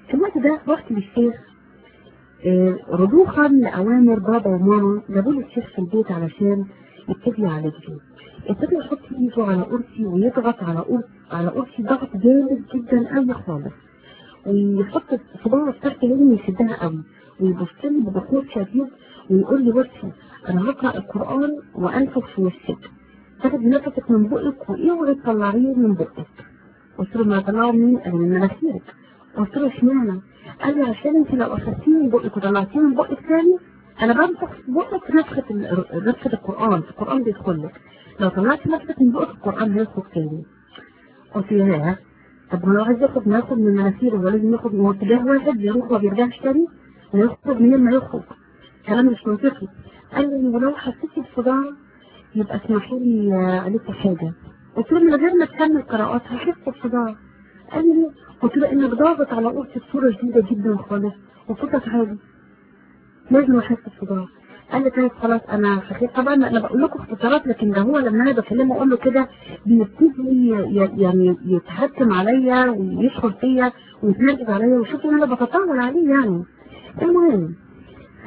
في الوقت ده رحت للشيخ آه، رضوخا لأوامر بابا وماما جابوا لي الشيخ في البيت علشان يبتدي يعالجني ابتدى يحط ايده على قرصي ويضغط على قرص على قرصي ضغط جامد جدا قوي خالص ويحط صباعه في تحت لازم يشدها قوي ويبص لي بضغط شديد ويقول لي بصي انا هقرا القران وانفخ في وشك تاخدي نفسك من بقك واوعي تطلعيه من بقك قلت له ما طلعه منين؟ قال لي من مناخيرك قلت له اشمعنى؟ قال لي عشان انت لو اخدتيه من بقك وطلعتيه من بقك تاني انا بنفخ في بقك نفخه ال- نفخه القران القران بيدخل لك لو طلعت نفسك من بقك القران هيخرج تاني قلت له ياه طب ما لو عايز ياخد ما ياخد من مناخيره هو لازم ياخد من اتجاه واحد يروح وما بيرجعش تاني ويخرج منين ما يخرج كلام مش منطقي قال لي ولو حسيتي بصداع يبقى اسمحي لي آه، عليك حاجه قلت له من غير ما تكمل قراءات هحس بصداع قال لي ليه؟ قلت له انك ضاغط على قرصي بصوره شديده جدا خالص وصوتك عالي لازم احس بصداع قال لي طيب خلاص انا خفيف طبعا انا بقول لكم اختصارات لكن ده هو لما انا بكلمه اقول له كده بيبتدي ي- يعني يتهكم عليا ويدخل فيا ويتنرفز عليا ويشوف ان انا بتطاول عليه يعني المهم ف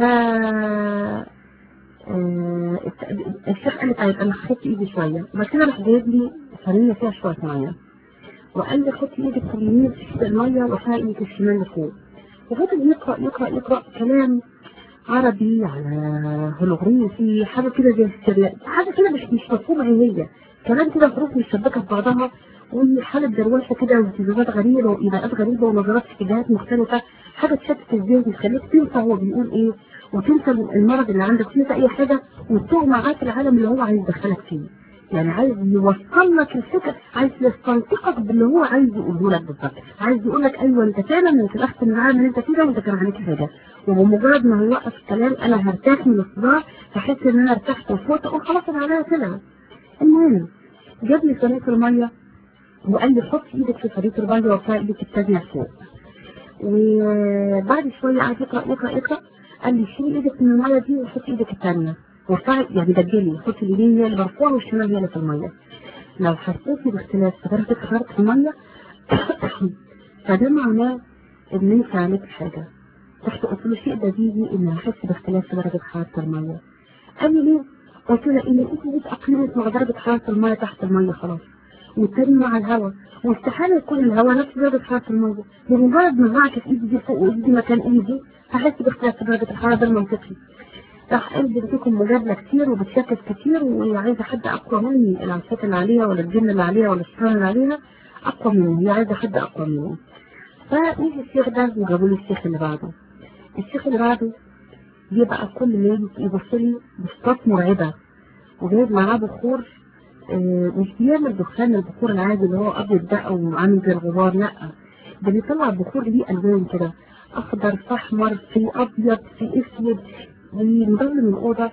آه، الشيخ قال لي طيب انا خدت ايدي شويه وبعد كده راح جايب لي صينيه فيها شويه ميه وقال لي حط ايدك في اليمين في الميه وحط ايدك الشمال لفوق وفضل يقرا يقرا يقرا كلام عربي على هولوغريفي حاجه كده زي السريع حاجه كده مش مش مفهومه ايه هي كلام كده حروف متشبكه في بعضها وحاله دروشه كده واهتزازات غريبه وايماءات غريبه ونظرات في اتجاهات مختلفه حاجه تشتت الذهن تخليك تنسى هو بيقول ايه وتنسى المرض اللي عندك تنسى اي حاجه وتتوه معاه في العالم اللي هو عايز يدخلك فيه يعني عايز يوصل لك الفكره عايز يستنطقك باللي هو عايز يقوله لك بالظبط عايز يقول لك ايوه انت فعلا انت الاحسن من العالم اللي انت فيه ده وانت كان عليك حاجه وبمجرد ما هيوقف الكلام انا هرتاح من الصداع فاحس ان انا ارتحت وفوت اقول خلاص انا عليها طلع المهم جاب لي صينيه الميه وقال لي حط ايدك في صينيه الميه وارفع ايدك الثانيه فوق وبعد شويه قعد يقرا يقرا يقرا قال لي شيل ايدك من الميه دي وحط ايدك الثانيه وارفعي يعني دجلي حط اليمين هي اللي مرفوعه والشمال هي اللي في الميه لو حسيتي باختلاف في درجه حراره الميه فده معناه ان انت عليك حاجه رحت قلت له شيء بديهي ان هحس باختلاف في درجه حراره الميه قال لي ليه؟ قلت له ان انت دي اتاقلمت مع درجه حراره الميه تحت الميه خلاص والتاني مع الهواء واستحاله يكون الهواء نفس درجه حراره الميه بمجرد ما بعكس ايدي دي فوق وايدي مكان ايدي هحس باختلاف في درجه الحراره ده المنطقي راح قلبي بتكون مجادله كتير وبتشكك كتير وعايزه حد اقوى مني العفات اللي عليها ولا الجن اللي عليها ولا الشيطان اللي عليها اقوى مني هي عايزه حد اقوى مني فيجي الشيخ ده وجابوا لي الشيخ اللي بعده الشيخ اللي بعده بيبقى كل ما يجي يبص لي بصات مرعبه وجايب معاه بخور آه، مش بيعمل دخان البخور العادي اللي هو ابيض ده او عامل زي الغبار لا ده بيطلع بخور ليه الوان كده اخضر في احمر في ابيض في اسود ومضلم الاوضه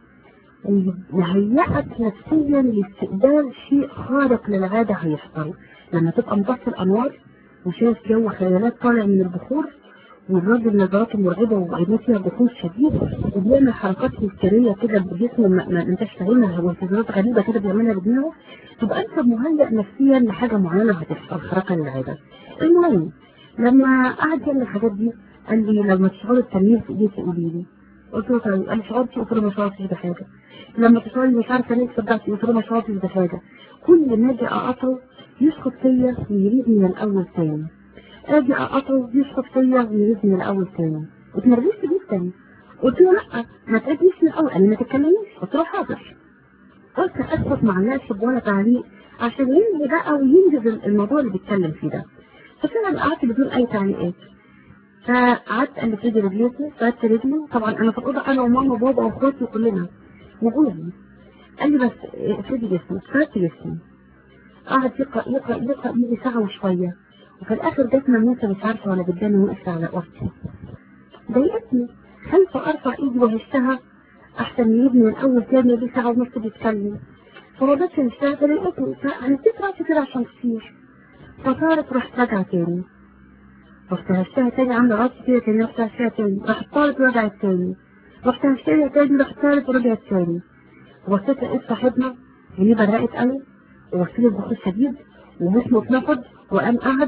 ويهيئك نفسيا لاستقبال شيء خارق للعاده هيحصل لما تبقى مطفي الانوار وشايف جو خيالات طالع من البخور والراجل نظراته مرعبه وعينيه فيها بخور شديد وبيعمل حركات هستيريه كده بجسمه ما, ما انتش فاهمها واهتزازات غريبه كده بيعملها بدماغه تبقى انت مهيئ نفسيا لحاجه معينه هتحصل خارقه للعاده. المهم لما قعد يعمل الحاجات دي قال لي لما تشعري التنمير في ايديك قولي لي قلت له طيب قال لي شعرتي قلت له ما شعرتش بحاجه لما تشعري مش عارفه ليه صدقتي قلت له ما شعرتش بحاجه كل ما اجي اقطعه يسقط فيا ويريد من الاول تاني اجي اقطعه يسقط فيا ويريد من الاول تاني اتنرفزت جدا قلت له لا ما تعيدنيش من الاول قال لي ما تتكلميش قلت له حاضر قلت اسكت مع الناس ولا تعليق عشان ينهي بقى وينجز الموضوع اللي بيتكلم فيه ده ففعلا قعدت بدون اي تعليقات فقعدت قال لي افردي رجليكي فردت رجلي طبعا انا في الاوضه انا وماما وبابا واخواتي كلنا وجوزي قال لي بس افردي جسمك فردت جسمي قعد يقرا يقرا يقرا يجي ساعه وشويه وفي الاخر جت موسى مش عارفه ولا بداني وقفت على اختي ضايقتني خايفه ارفع ايدي وهشتها احسن من يبني من اول تاني دي ساعه ونص بيتكلم فما جاتش هشتها فضايقتني فهديت راسي كده عشان كتير فطارت رحت راجعه تاني رحت هشتها تاني عامله راسي كده تاني رحت هشتها تاني راحت طارت ورجعت تاني رحت هشتها تاني راحت طارت ورجعت تاني وبصيت لقيت صاحبنا عينيه بدأت قوي ووصل البخور شديد وجسمه اتنفض وقام قعد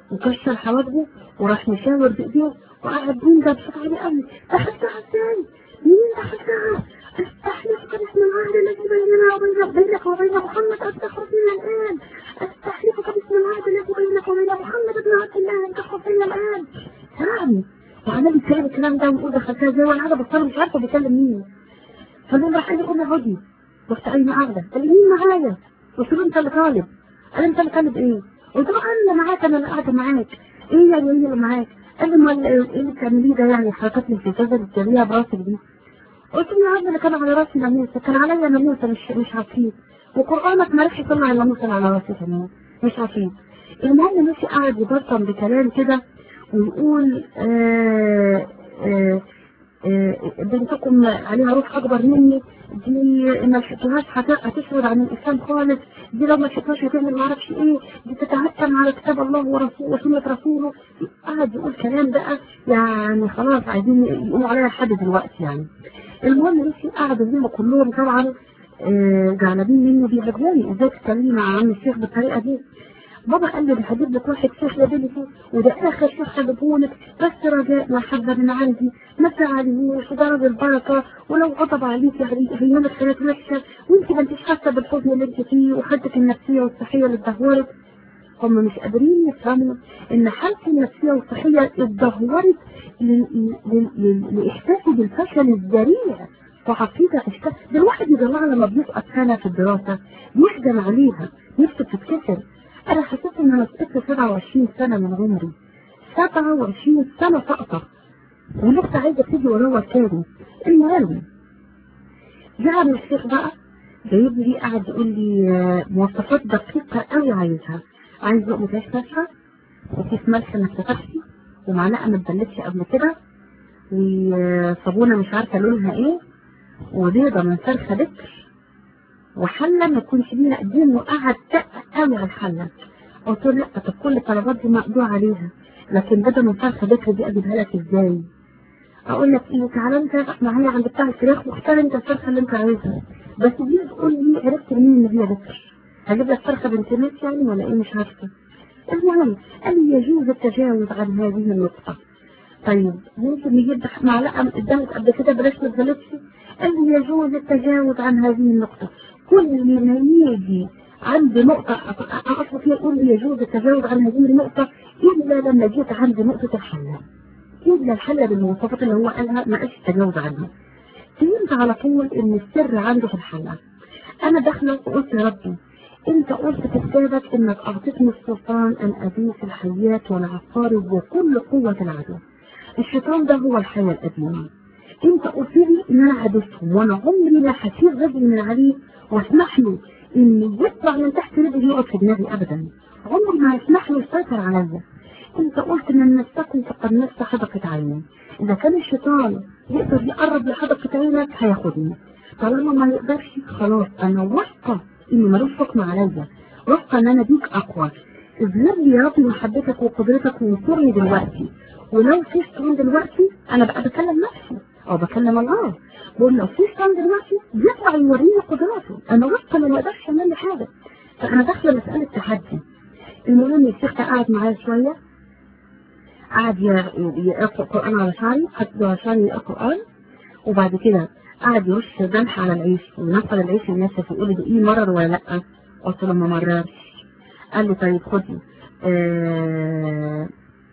وكسر حواجبه وراح مشاور بايديه وقعد يندب بصوت عالي قوي دخلتها ازاي؟ مين دخلتها؟ استحلفك باسم العهد الذي بيننا وبين بينك وبين محمد ان تخرجنا الان استحلفك باسم العهد الذي بينك وبين محمد بن عبد الله ان تخرجنا الان سامي وعمال يتكلم الكلام ده ويقول دخلتها ازاي وانا قاعده بطلع مش عارفه بيكلم مين فالمهم راح قال لي قومي اقعدي رحت قايمه قاعده قال لي مين معايا؟ قلت له انت اللي طالب قال لي انت اللي طالب ايه؟ قلت له انا اللي معاك انا اللي قاعده معاك ايه يعني ايه اللي معاك؟ قال لي امال ايه اللي بتعمليه ده يعني حركات الالتزاز اللي بتعمليها براسك دي قلت له يا عم اللي كان على راسي ناموسه كان عليا ناموسه مش مش عفيف وقرانك ما عرفش يطلع الناموسه على راسي كمان مش عفيف المهم ماشي قاعد يبرطم بكلام كده ويقول آه آه آه بنتكم عليها روح اكبر مني دي ما لحقتوهاش هتسود عن الاسلام خالص دي لو ما لحقتوهاش هتعمل ما اعرفش ايه دي تتهكم على كتاب الله ورسوله وسنه رسوله قعد يقول كلام بقى يعني خلاص عايزين يقولوا عليها لحد دلوقتي يعني المهم ماشي قعدوا هم كلهم طبعا آه زعلانين منه بيعجبوني ازاي تتكلمي مع عم الشيخ بالطريقه دي بابا قال لي هجيب لك واحد شيخ لبلسي وده اخر شيخ هجيبهولك بس رجاء محبه من عندي ما تزعليهوش وده راجل بركه ولو غضب عليك يعني هيعملك حاجات وحشه وانت ما انتش حاسه بالحزن اللي انت فيه وحالتك النفسيه والصحيه اللي اتدهورت هم مش قادرين يفهموا ان حالتي النفسيه والصحيه اتدهورت لاحساسي بالفشل الذريع فحقيقة اشتغل ده الواحد يطلع لما بيسقط سنة في الدراسة يحزن عليها نفسه تتكسر انا حسيت ان انا سقطت 27 سنة من عمري 27 سنة سقطة ولسه عايزة تيجي وراها تاني المهم جعل الشيخ بقى جايب لي قاعد يقول لي مواصفات دقيقة قوي عايزها عايز لقمة عيش ناشفة وكيس ملح ما اتفقش ومعلقة ما اتبلتش قبل كده وصابونة مش عارفة لونها ايه وبيضة من فرخة بكر وحلة ما يكونش ليها قديم وقعد دقق قوي على الحلة قلت له لا طب كل الطلبات دي مقدور عليها لكن بدل من فرخة بكر دي اجيبها لك ازاي؟ اقول لك ايه تعالى انت معايا عند بتاع الفراخ واختار انت الفرخة اللي انت عايزها بس دي تقول لي عرفت منين ان هي بكر هجيب لك فرخة بنت ناس يعني ولا ايه مش عارفة المهم قال لي يجوز التجاوز عن هذه النقطة طيب ممكن نجيب معلقة قدامك قبل كده بلاش ما تغلطش قال لي يجوز التجاوز عن هذه النقطة كل ما يجي عند نقطة أقصد فيها يقول لي يجوز التجاوز عن هذه النقطة إلا لما جيت عند نقطة الحلة إلا الحلة بالمواصفات اللي هو قالها ما قالش تجاوز عنها فهمت على طول إن السر عنده في الحلة أنا داخلة وقلت يا ربي انت قلت في كتابك انك اعطيتني السلطان ان ابيس الحيات والعقارب وكل قوة العدو الشيطان ده هو الحياة القديمة انت قلت لي ان انا عدستهم وانا عمري ما هسيب رجلي من عليه واسمح له ان يطلع من تحت رجلي يقعد في دماغي ابدا عمري ما هسمح له يسيطر عليا انت قلت ان نفسكم فقد نفس حدقة عيني اذا كان الشيطان يقدر يقرب لحدقة عينك هياخدني طالما ما يقدرش خلاص انا واثقة ان ملوش حكم عليا واثقة ان انا بيك اقوى اظهر لي يا رب محبتك وقدرتك وانصرني دلوقتي ولو في شيطان دلوقتي انا بقى بكلم نفسي او بكلم الله بقول لو في شيطان دلوقتي يطلع يوريني قدراته انا واثقة انه ما يقدرش يعمل لي حاجة فانا داخلة مسألة تحدي المهم الشيخ ده قعد معايا شوية قعد يقرأ القرآن على شعري حط له على شعري يقرأ القرآن وبعد كده قعد يرش دمح على العيش ونقل العيش الناس يقول لي ايه مرر ولا لا قلت له ما مررش قال لي طيب خدي آه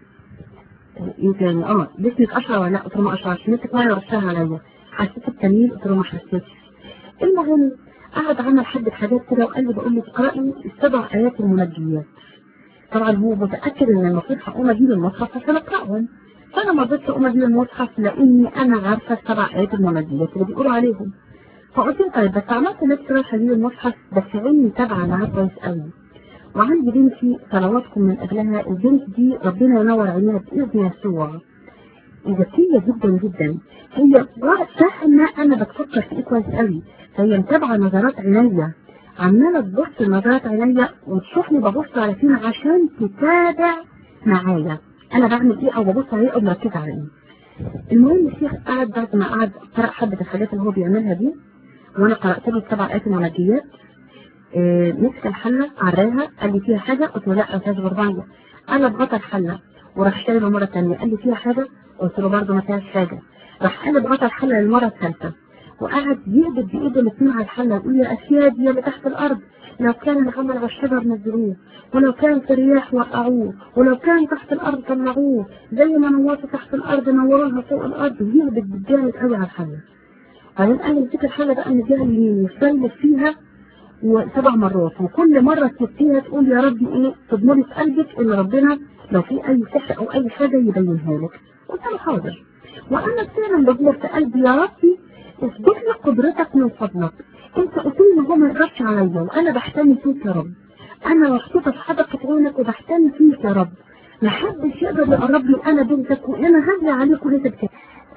ايه تاني اه جسمك اشعر ولا لا قلت له ما اشعرش مسك ميه ورشها عليا حسيت بتمييز قلت له ما حسيتش المهم قعد عمل حبة حاجات كده وقال لي بقول لك اقرأي السبع آيات المنجيات طبعا هو متأكد ان المفروض هقوم اجيب المصحف عشان اقرأهم فانا ما رضيتش اقوم اجيب المصحف لاني انا عارفة السبع آيات المنجيات اللي بيقولوا عليهم فقلت له طيب بس عملت نفسي رايحة اجيب المصحف بس عيني متابعة معاه كويس قوي وعندي بنتي صلواتكم من اجلها البنت دي ربنا ينور عينيها باذن يسوع ذكية جدا جدا هي فاهمة انا بتفكر في ايه كويس قوي فهي متابعة نظرات عينيا عمالة تبص نظرات عينيا وتشوفني ببص على فين عشان تتابع معايا انا بعمل ايه او ببص عليه او مركزة على ايه المهم الشيخ قعد بعد ما قعد قرأ حبة الحاجات اللي هو بيعملها دي وانا قرأت له السبع آيات المنجيات آه مسك الحلة عراها قال لي فيها حاجة قلت له لا ما فيهاش غير مية انا بغطى الحله وراح شايله مره ثانيه قال لي فيها حاجه قلت له برضه ما فيهاش حاجه راح قلب غطى الحله للمره الثالثه وقعد يهبط بايده الاثنين على الحله يقول لي اسياد يا اللي تحت الارض لو كان العمل على الشجر نزلوه ولو كان في الرياح وقعوه ولو كان تحت الارض طلعوه زي ما نورته تحت الارض نوروها فوق الارض ويهبط بالجامد قوي على الحله بعدين قال لي مسك الحله بقى من الجهه اليمين وسلم فيها وسبع مرات وكل مرة تسيبيها تقول يا ربي ايه تضمري في قلبك ان ربنا لو في اي سحر او اي حاجة يبينها لك قلت له حاضر وانا فعلا بقول في قلبي يا ربي اثبت لي قدرتك من فضلك انت قلت لي ان هو ما يقدرش عليا وانا بحتمي فيك يا رب انا محطوطة في حدقة عينك وبحتمي فيك يا رب محدش يقدر يقرب لي انا بنتك وانا هدلي عليك ولازم كده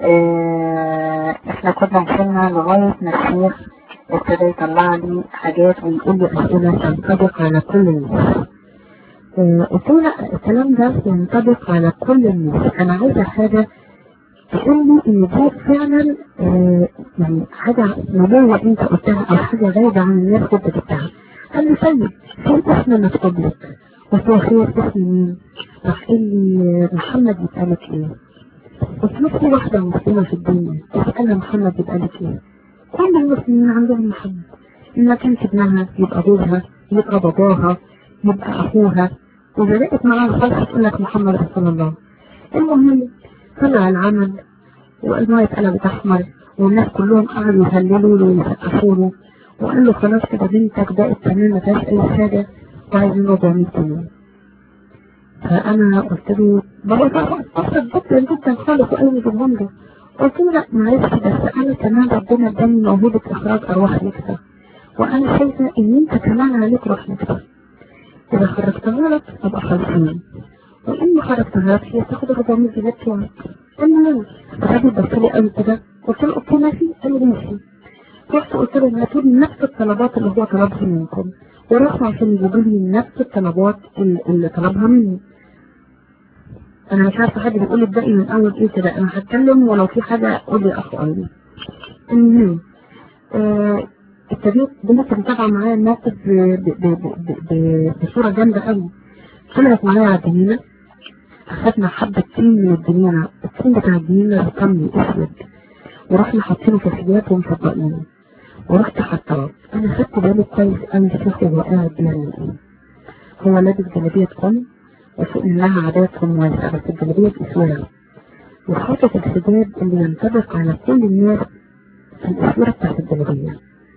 آه، احنا كنا وصلنا لغاية ما الشيخ ابتدى يطلع لي حاجات ويقول لي أسئلة تنطبق على كل الناس آه، قلت له لا الكلام ده ينطبق على كل الناس أنا عايزة حاجة تقول لي إن دي فعلا آه، يعني حاجة نبوة أنت قلتها أو حاجة غايبة عن الناس كنت جبتها قال لي طيب في اسم مكتوب لك قلت له خير اسم مين؟ راح قال لي آه، محمد يبقى لك إيه؟ قلت له في واحدة مسلمة في الدنيا تسألها محمد يبقى لك إيه؟ كل المسلمين عندهم محمد إن ما كانش ابنها يبقى جوزها يبقى باباها يبقى أخوها وإذا لقيت معاها الخلق تقول لك محمد رسول الله المهم طلع العمل والمية اتقلبت أحمر والناس كلهم قعدوا يهللوا له ويسقفوا له وقال له خلاص كده بنتك بقت تمام ما فيهاش أي حاجة وعايزين 400 جنيه فأنا قلت له بابا طبعا جدا جدا خالص وقال لي بالهم قلت له لا معلش بس انا كمان ربنا اداني موهبة اخراج ارواح نكسة وانا شايفة ان انت كمان عليك روح نكسة اذا خرجتها لك ابقى خالصين وان ما خرجتها لك هي تاخد 400 جنيه بتوعك المهم الراجل بص لي قوي كده قلت له اوكي ماشي قال لي ماشي رحت قلت له هاتوا لي نفس الطلبات اللي هو طلبها منكم ورحنا عشان يجيبوا لي نفس الطلبات اللي, اللي طلبها مني انا مش عارفه حد بيقول لي ابدأي من اول ايه كده انا هتكلم ولو في حاجه قول لي اخو قلبي المهم آه ابتديت بنت متابعه معايا الموقف ب- ب- ب- ب- ب- بصوره جامده قوي طلعت معايا على الجنينه اخدنا حبه تين من الجنينه التين بتاع الجنينه رقمي اسود ورحنا حاطينه في حاجات ومطبقينه ورحت حطاه انا خدت بالي كويس قوي الشيخ وهو قاعد بيعمل ايه هو لابس جلابيه كم وفوق منها عاداتهم واسعة بس الجلابية اسودة وحاطط الحجاب اللي ينطبق على كل الناس في الاسورة بتاعت الجلابية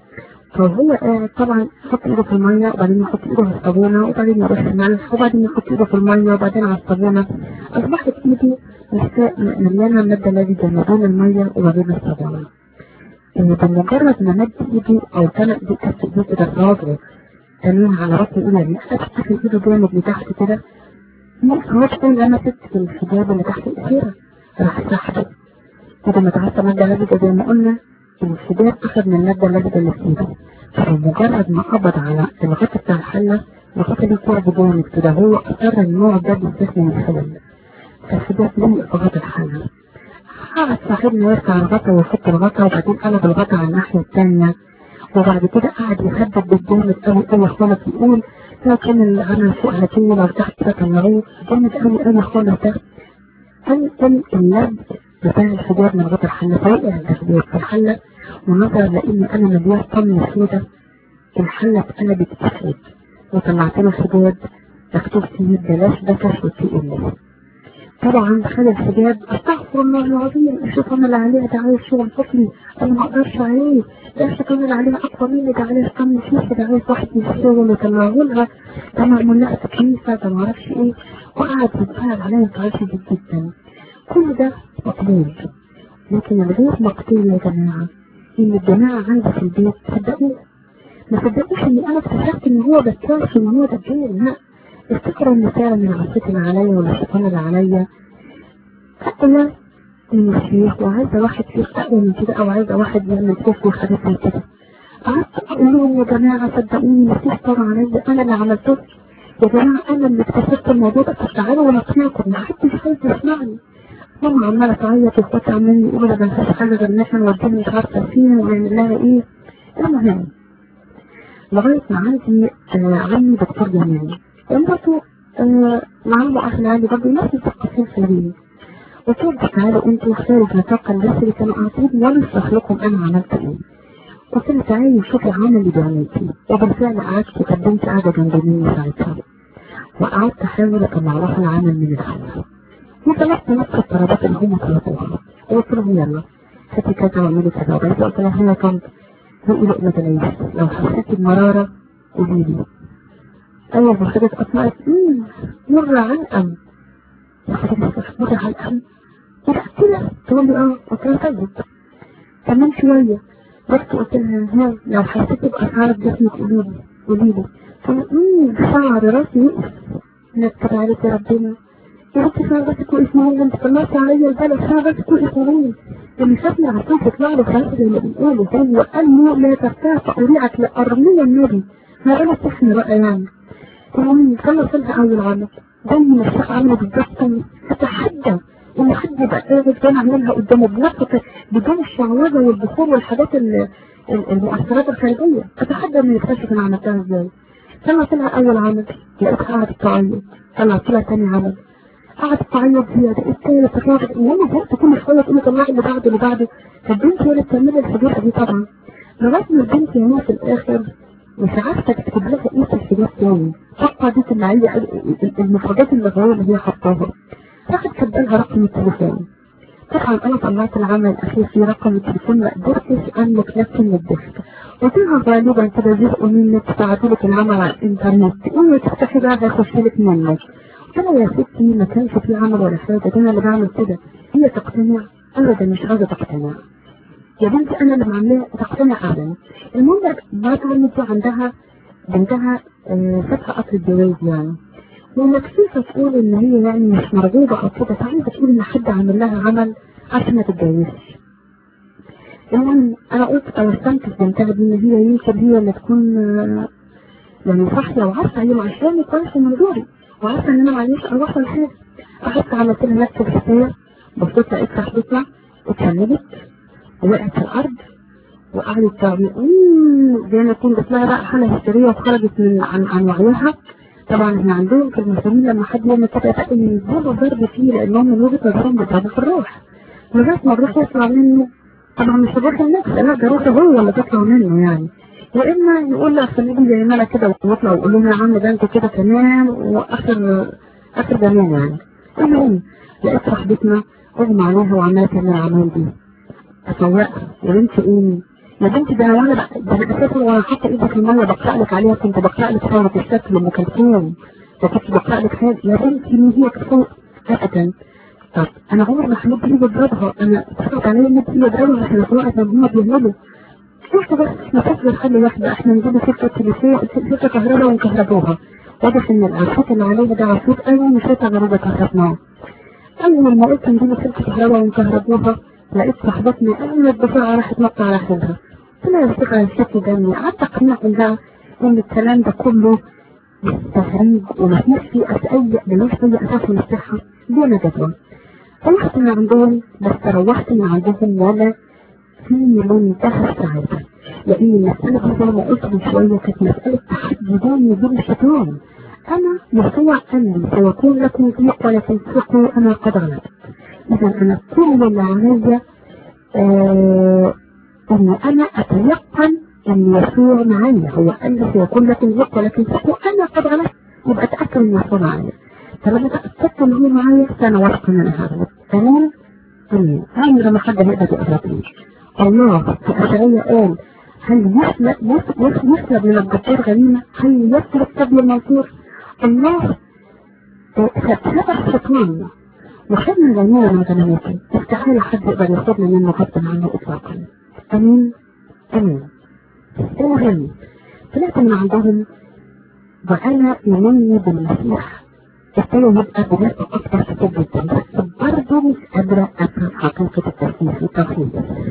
فهو قاعد طبعا يحط ايده في المية وبعدين يحط ايده في الصابونة وبعدين يرش الملح وبعدين يحط ايده في المية وبعدين على الصابونة اصبحت ايدي محتاج- مليانة مادة لزجة ما بين المية وما بين الصابونة إن بمجرد ما مد ايدي او كان ايدي كف ايدي كده في راسه تنين على راسي ايدي دي فتحت ايده جامد لتحت كده هو تكون لمست في الحجاب اللي تحت الأخيرة راح سحبه كده ما تعرف مادة لزجة زي ما قلنا الحجاب أخذ من المادة اللزجة اللي في إيده فمجرد ما قبض على الغطا بتاع الحلة الغطا دي كعب جامد كده هو أثر النوع ده بالذات من الحلل فالحجاب لم غطا الحلة قعد صاحبنا يرفع الغطا ويحط الغطا وبعدين قلب الغطا على الناحية التانية وبعد كده قعد يهدد بالجامد قوي قوي خالص يقول لو كان العمل فوق هتيجي لو تحت كده طلعوه جامد قوي قوي خالص ده كان كان اللب بتاع الحجاب من غطا الحلة فوقع الحجاب في الحلة ونظر لأن أنا مليان طن سودة الحلة اتقلبت أسود وطلعت له حجاب مكتوب فيه بلاش بكش وتقي الله طبعا خد الحجاب استغفر الله العظيم الشيطان اللي عليها ده عايز شغل حكمي انا ما اقدرش عليه ده الشيطان اللي عليها اقوى مني ده عايز طن فيها ده عايز واحد يشتغل ويطلعه لها ده معمول لها تكليفه ده ما اعرفش ايه وقعد يتفاعل عليا انفعال شديد جدا كل ده مقبول لكن الغير مقبول يا جماعه ان الجماعه عندي في البيت صدقوا ما صدقوش ان انا اكتشفت ان هو بكاش ان هو دجال لا افتكروا ان فعلا من العصيت اللي عليا ولا الشيطان اللي عليا انا من الشيخ وعايزه واحد شيخ اقوى من كده او عايزه واحد يعمل كفر وحاجات من كده قعدت اقول لهم يا جماعه صدقوني مفيش طار عليا انا اللي عملته يا جماعه انا اللي اكتشفت الموضوع ده طب تعالوا وانا اقنعكم محدش عايز يسمعني ماما عماله تعيط واخواتي عمالين يقولوا ده مفيش حاجه غير ان احنا نوديها مش عارفه فين ونعمل لها ايه المهم لغايه ما عندي آه عمي دكتور جمالي ومرته آه معايا اخ عندي برضه نفس التفاصيل فلانية قلت لهم تعالوا انتوا خارج نطاق الناس اللي كانوا قاعدين وانا اشرح لكم انا عملت ايه قلت له تعالي شوفي العمل اللي بعملتيه وبالفعل قعدت وقدمت قاعدة جنب مني ساعتها وقعدت احاول اطلع لها العمل من الحل وطلبت نفس الطلبات اللي هم طلبوها وقلت لهم يلا هاتي كذا واعملي كذا وبعدين قلت لها هي كنت ذوقي لقمة العيش لو حسيتي بمرارة قولي لي أول ما خدت أطلعت مرة علقم مرة علقم كده كده تقول لي اه قلت لها طيب كمان شوية رحت قلت لها ها لو حسيتي بأسعار جسمك قولي لي قولي لي امم شعر راسي وقف نكتب عليك يا ربنا يا رب شعر راسك وقف معايا انت طلعت عليا البلد شعر راسك وقف معايا اللي شافني عشان تطلع له خلاص زي ما بنقول هو قال له لا ترتاح فأريعك لأرمية النبي ما أنا تحمي بقى يعني المهم خلص لها أول عمل زي ما الشيخ عمله بالظبط أتحدى إن حد يبقى قاعد كان عاملها قدامه بنفسه بدون الشعوذة والبخور والحاجات المؤثرات الخارجية أتحدى إنه يكتشف أنا عملتها إزاي طلعت لها أول عمل لقيتها قعدت تعيط طلعت لها تاني عمل قعدت تعيط زيادة التالت الرابع المهم زهقت كل شوية تقول طلع اللي بعده اللي بعده فالبنت هي اللي بتعمل الحاجات دي طبعا لغاية ما البنت يعني في الآخر مش عارفة تكتب لها ايه في الحاجات تاني حتى دي اللي المفردات اللغوية اللي هي حطاها راحت كاتبه لها رقم التليفون طبعا انا طلعت العمل الاخير في رقم التليفون ما قدرتش املك نفسي من الضحك قلت لها غالبا كده زهقوا منك بعتوا لك العمل على الانترنت قومي تفتحي بقى هيخش لك منك قلت لها يا ستي ما كانش في عمل ولا حاجه ده انا اللي بعمل كده هي تقتنع ابدا مش عايزه تقتنع يا بنتي انا اللي بعملها تقتنع ابدا المهم بعد ما عندها بنتها فاتحه قطر الجواز يعني ومكسوفة تقول ان هي يعني مش مرغوبة او كده فعايزة تقول ان حد عامل لها عمل عشان ما تتجوزش المهم انا قلت توسمت في بنتها دي ان هي يمكن هي اللي تكون يعني صاحية وعارفة هي عشاني كويس من دوري وعارفة ان انا معلش اروح ولا حاجة اخدت عملت لها نفس الحكاية بصيت لقيت صاحبتها اتشنجت ووقعت في الارض وقعدت تعمل زي ما تكون جات لها بقى حالة هستيرية وخرجت من عن عن وعيها طبعا احنا عندهم في المسلمين لما حد يعمل كده يبقى ينزلوا ضرب فيه لانهم من وجهه نظرهم بيضربوا في الروح لغايه ما الروح يطلع منه طبعا مش الروح النفس لا ده روحه هو اللي تطلع منه يعني يا اما يقول لك خليكم زي ما انا كده ويطلع ويقول لهم يا عم ده انت كده تمام واخر اخر زمان يعني المهم لقيت صاحبتنا اغمى عليها وعماله تعمل الاعمال دي اسوقها يا بنتي قومي يا بنتي ده انا وانا ده انا اساسا وانا حاطه ايدي في الميه بقرا لك عليها كنت بقرا لك صوره الشكل ام كلثوم وكنت بقرا لك حاجه يا بنتي مين هي كفوق ابدا طب انا عمري ما حملت ايدي اضربها انا اتفقت عليا ان ايدي اضربها احنا في وقت ما هم بيعملوا قلت بس ما فيش حل واحده احنا نجيب سكه تليفون سكه كهرباء ونكهربوها واضح ان العفوت اللي عليها ده عفوت قوي مش هتغرب كهربناه اول ما قلت نجيب سكه كهرباء ونكهربوها لقيت صاحبتنا قامت بسرعه راحت نط على حيلها طلع يشتغل الشكل ده قعدت اقنعهم بقى ان الكلام ده كله تهريج وما فيش فيه اي ملوش اي اساس من الصحه دون جدوى روحت من عندهم بس روحت من عندهم ولا في منتهى السعاده لان المساله دي زي ما قلت من شويه كانت مساله تحدي بيني وبين الشيطان انا يسوع قال لي سيكون لكم ضيق ولا تنفقوا انا قد غلبت اذا انا كل اللي عليا آه ان انا اتيقن ان يسوع معايا هو قال لي سيكون لكم ضيق ولا تنفقوا انا قد غلبت يبقى اتاكد ان يسوع معايا فلما اتاكدت ان هو معايا فانا واثقه ان انا هغلب تمام امين عمر ما حد هيقدر يقربني الله في اشعياء قال هل يسلب يسلب من الجبار غنيمه هل يسلب قبل المنصور الله سبب الشيطان وخدنا الغنيمه من غنيمته استحاله حد يقدر ياخدنا منه غصبا عنه اطلاقا امين امين المهم طلعت من عندهم وانا يمني بالمسيح ابتدى يبقى بنفسه اكتر كتير جدا بس برضه مش قادره افهم حقيقه التركيز والتوحيد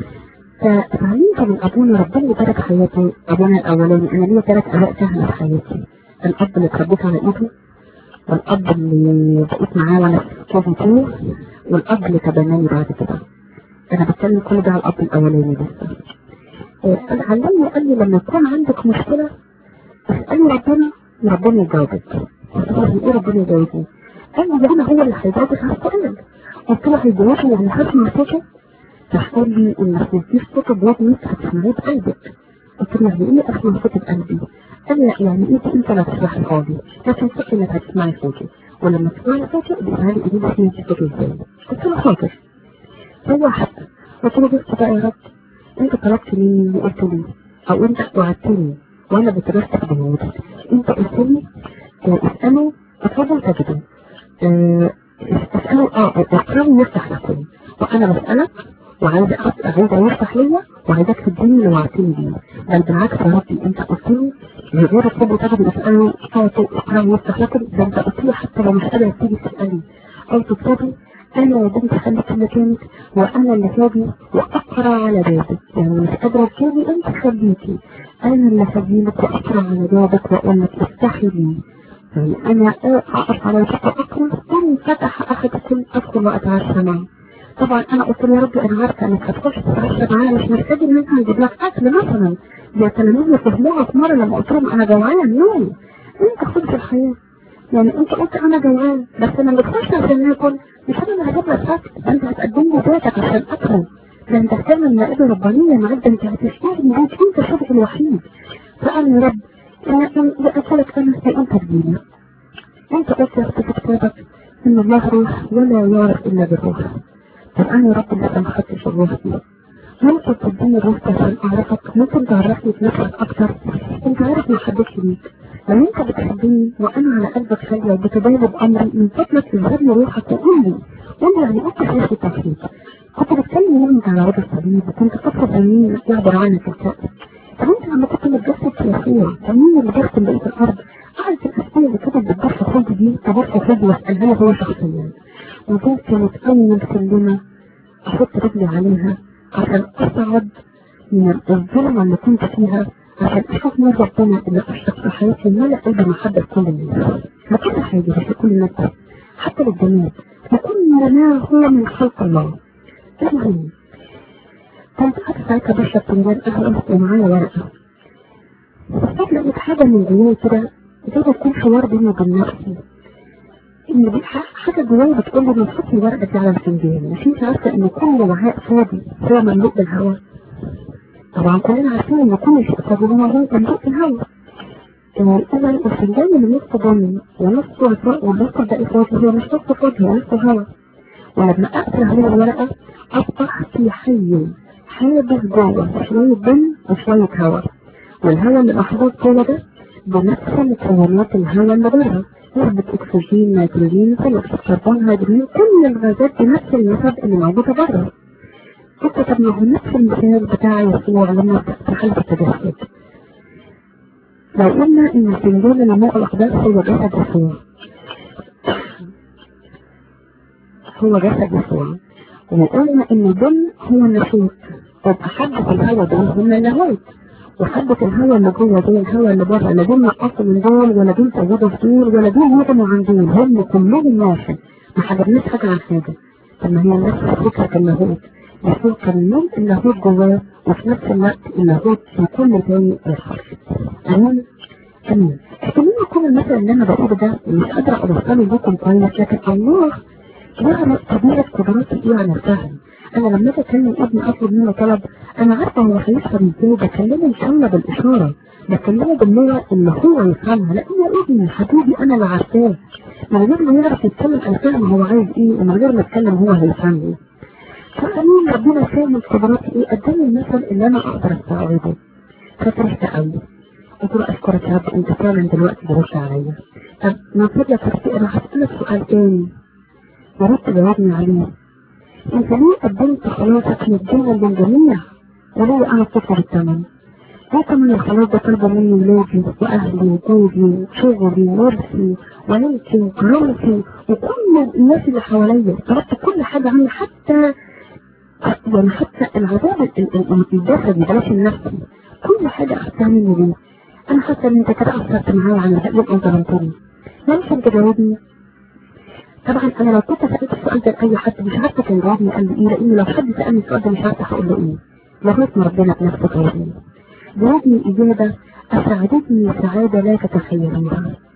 فتعلمت من ابونا ربنا يبارك حياتي ابونا الاولاني انا ليا ثلاث اباء سهله في حياتي الاب اللي اتربيت على ايده والاب اللي بقيت معاه وانا في كي جي والاب اللي تبناني بعد كده انا بتكلم كل ده على الاب الاولاني بس آه علمني قال لي لما يكون عندك مشكله اسالي ربنا وربنا يجاوبك قلت له ايه ربنا يجاوبني قال لي يعني هو اللي هيجاوبك على السؤال قلت له هيجاوبني يعني هسمع صوته راح قال لي انك ما تديش صوت بودنك هتسمعيه بقلبك قلت له يعني ايه اسمع صوت بقلبي قال لي لا يعني انت انت لا تسمعي فاضي لكن صوت انك هتسمعي صوتي ولما تسمعي صوتي ابقى لي قولي لي سمعتي صوتي ازاي قلت له حاضر هو حتى قلت له بص بقى يا رب انت طلبت مني وقلت لي او انت وعدتني وانا بترسل بوعودك انت قلت لي اه، اسألوا اتفضل تجدوا اه، اسألوا اه اقرأوا يفتح لكم وانا بسألك وعايزة أ- عايزة يفتح ليا وعايزاك تديني اللي وعدتني بيه بل بالعكس يا ربي انت قلت لي غير الطب تجد اسألوا اقرأوا اقرأوا يفتح لكم ده انت قلت لي حتى لو مش قادرة تيجي تسألي او تكتبي انا يا بنتي خليك مكانك وانا اللي هاجي واقرا على بابك يعني مش قادره تجيبي انت خليكي انا اللي هجيلك واقرا على بابك واقول لك افتحي لي يعني انا اقف على بابك واقرا ان فتح احدكم ادخل واتعشى معه طبعا انا قلت له يا رب انا عارفه انك هتخش تتعشى معايا مش محتاج ان احنا نجيب لك اكل مثلا زي تلاميذنا فهموها في مره لما قلت لهم انا جوعان يوم انت خد في الحياه يعني انت قلت انا جوعان بس انا اللي بخش عشان اكل مش انا اللي هجيب لك اكل ده انت هتقدم لي ذاتك عشان اكل ده انت هتعمل مائده ربانيه معاك ده انت هتشتغل معاك انت الشخص الوحيد فقال يا رب انا انا اسالك انا ازاي انت تجيلي انت قلت يا اختي في كتابك ان الله روح ولا يعرف الا بالروح طب انا يا رب لسه ما خدتش الروح دي ممكن تديني الروح ده عشان اعرفك ممكن تعرفني بنفسك اكتر انت عارف ما حبيتش ليك لما انت بتحبني وانا على قلبك خالية وبتبالغ بامري من فضلك اظهر لي روحك وقول لي قول لي يعني انت شايف التوحيد كنت بتكلم يومك على وجه الصليب وكنت تطلب مني يعبر عنك الكأس طب انت لما كنت متجسد في يسوع كان مين اللي جسد بقية الارض قعدت الاسئله اللي كانت بتدخل خالد دي تبص خالد واسالها له هو شخصيا ودي كانت اول كلمه احط رجلي عليها عشان اصعد من الظلمه اللي كنت فيها عشان اشوف نور ربنا اللي اشرق في حياتي ملأ قلبي محبه كل الناس ما كل حاجه مش لكل الناس بس حتى للجمال وكل ما هو من خلق الله المهم كنت قاعدة ساعتها بشرب فنجان قهوة ومعايا ورقة بس لقيت حاجة من جوايا كده زي ما تكون حوار بيني وبين نفسي ان دي ح- حاجة جوايا بتقول لي ما تحطي الورقة دي على الفنجان مش انت عارفة ان كل وعاء فاضي هو مملوء بالهواء طبعا كلنا عارفين ان كل شيء فاضي هو مملوء بالهواء إذا الفنجان اللي نصه بني ونصه عطاء والنص الباقي فاضي هو مش نصه فاضي هو نصه هواء ولما أقفل عليه الورقة أصبح في حي حابس جوه شوية بن وشوية هواء والهواء اللي محطوط جوه ده بنفس مكونات الهواء اللي بره نسبة أكسجين نيتروجين ثاني أكسيد كربون هيدروجين كل الغازات بنفس النسب اللي موجودة بره قلت طب ما هو نفس المثال بتاع يسوع لما دخل في التجسد لو قلنا ان الفنجان اللي ماء الاقداس هو جسد يسوع هو جسد يسوع وقلنا ان الدم هو النشيط يبقى حبة الهواء دول هم النهاية وحبة الهواء اللي جوه دول الهواء اللي بره لا دول نقصوا من دول ولا دول زودوا في دول ولا دول هضموا عن دول هم كلهم واحد ما حجبناش حاجة عن حاجة طب ما هي نفس فكرة اللاهوت يسوع كان من اللاهوت جواه وفي نفس الوقت اللاهوت في كل تاني الخلق تمام تمام احتمال يكون المثل اللي انا بقوله ده مش قادرة اوصله لكم كويس لكن الله يعرف طبيعة قدراتي ايه عن الفهم انا لما اجي اكلم ابني اطلب منه طلب انا عارفه هو هيفهم ازاي بكلمه ان شاء الله بالاشاره بكلمه باللغه اللي هو يفهمها لان ابني حبيبي انا اللي عارفاه من غير ما يعرف يتكلم انا فاهم هو عايز ايه ومن غير ما يتكلم هو هيفهمني فقالوا ربنا فاهم قدراتي ايه اداني المثل اللي انا اقدر استوعبه ففرحت قوي قلت له اشكرك يا رب انت فعلا دلوقتي برد عليا طب من فضلك انا هسألك سؤال تاني يا رب تجاوبني عليه انت ليه قدمت خلاصك للدنيا للجميع وليه انا بتطلب الثمن ليه ثمن الخلاص ده طالبه مني ولادي واهلي وجوزي وشغلي وورثي وعيلتي وكرامتي وكل الناس اللي حواليا طلبت كل حاجه عني حتى يعني حتى العذاب ال- ال- ال- الجسدي بلاش النفسي كل حاجه اخدتها مني ليه انا حاسه ان انت كده اثرت معايا عن يبقى انت ظلمتني ممكن تجاوبني طبعا انا لو كنت سألت السؤال ده لأي حد مش عارفة كان جوابني قال لي ايه لان لو حد سألني السؤال ده مش عارفة هقول له ايه لغاية ما ربنا بنفسه جاوبني جاوبني إجابة أسعدتني سعادة لا تتخيلونها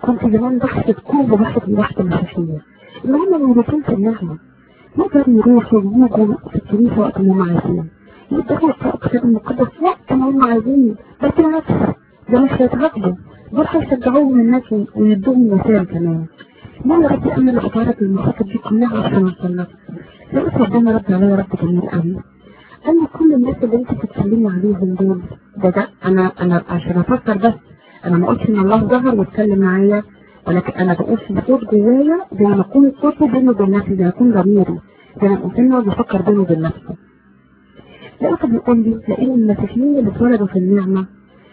كنت زمان بحثت كل بحث من واحدة مسيحية اللي هم مولودين في النعمة يقدروا يروحوا ويجوا في الكنيسة وقت ما هم عايزين يقدروا يقرأوا الكتاب المقدس وقت ما هم عايزين بس بالعكس ده مش هيتعاقبوا دول هيشجعوهم الناس ويدوهم مثال كمان ما يا ربي انا اللي اتعرض للمخاطر دي كلها عشان اوصل لقيت ربنا رد عليا رد جميل قوي قال لي كل الناس اللي انت بتتكلمي عليهم دول ده ده انا انا عشان افكر بس انا ما قلتش ان الله ظهر واتكلم معايا ولكن انا بقول في صوت جوايا زي ما يكون صوته بينه وبين نفسي زي ما يكون ضميري زي ما الانسان يقعد يفكر بينه وبين نفسه لقيته بيقول لي لان المسيحيين اللي اتولدوا في النعمه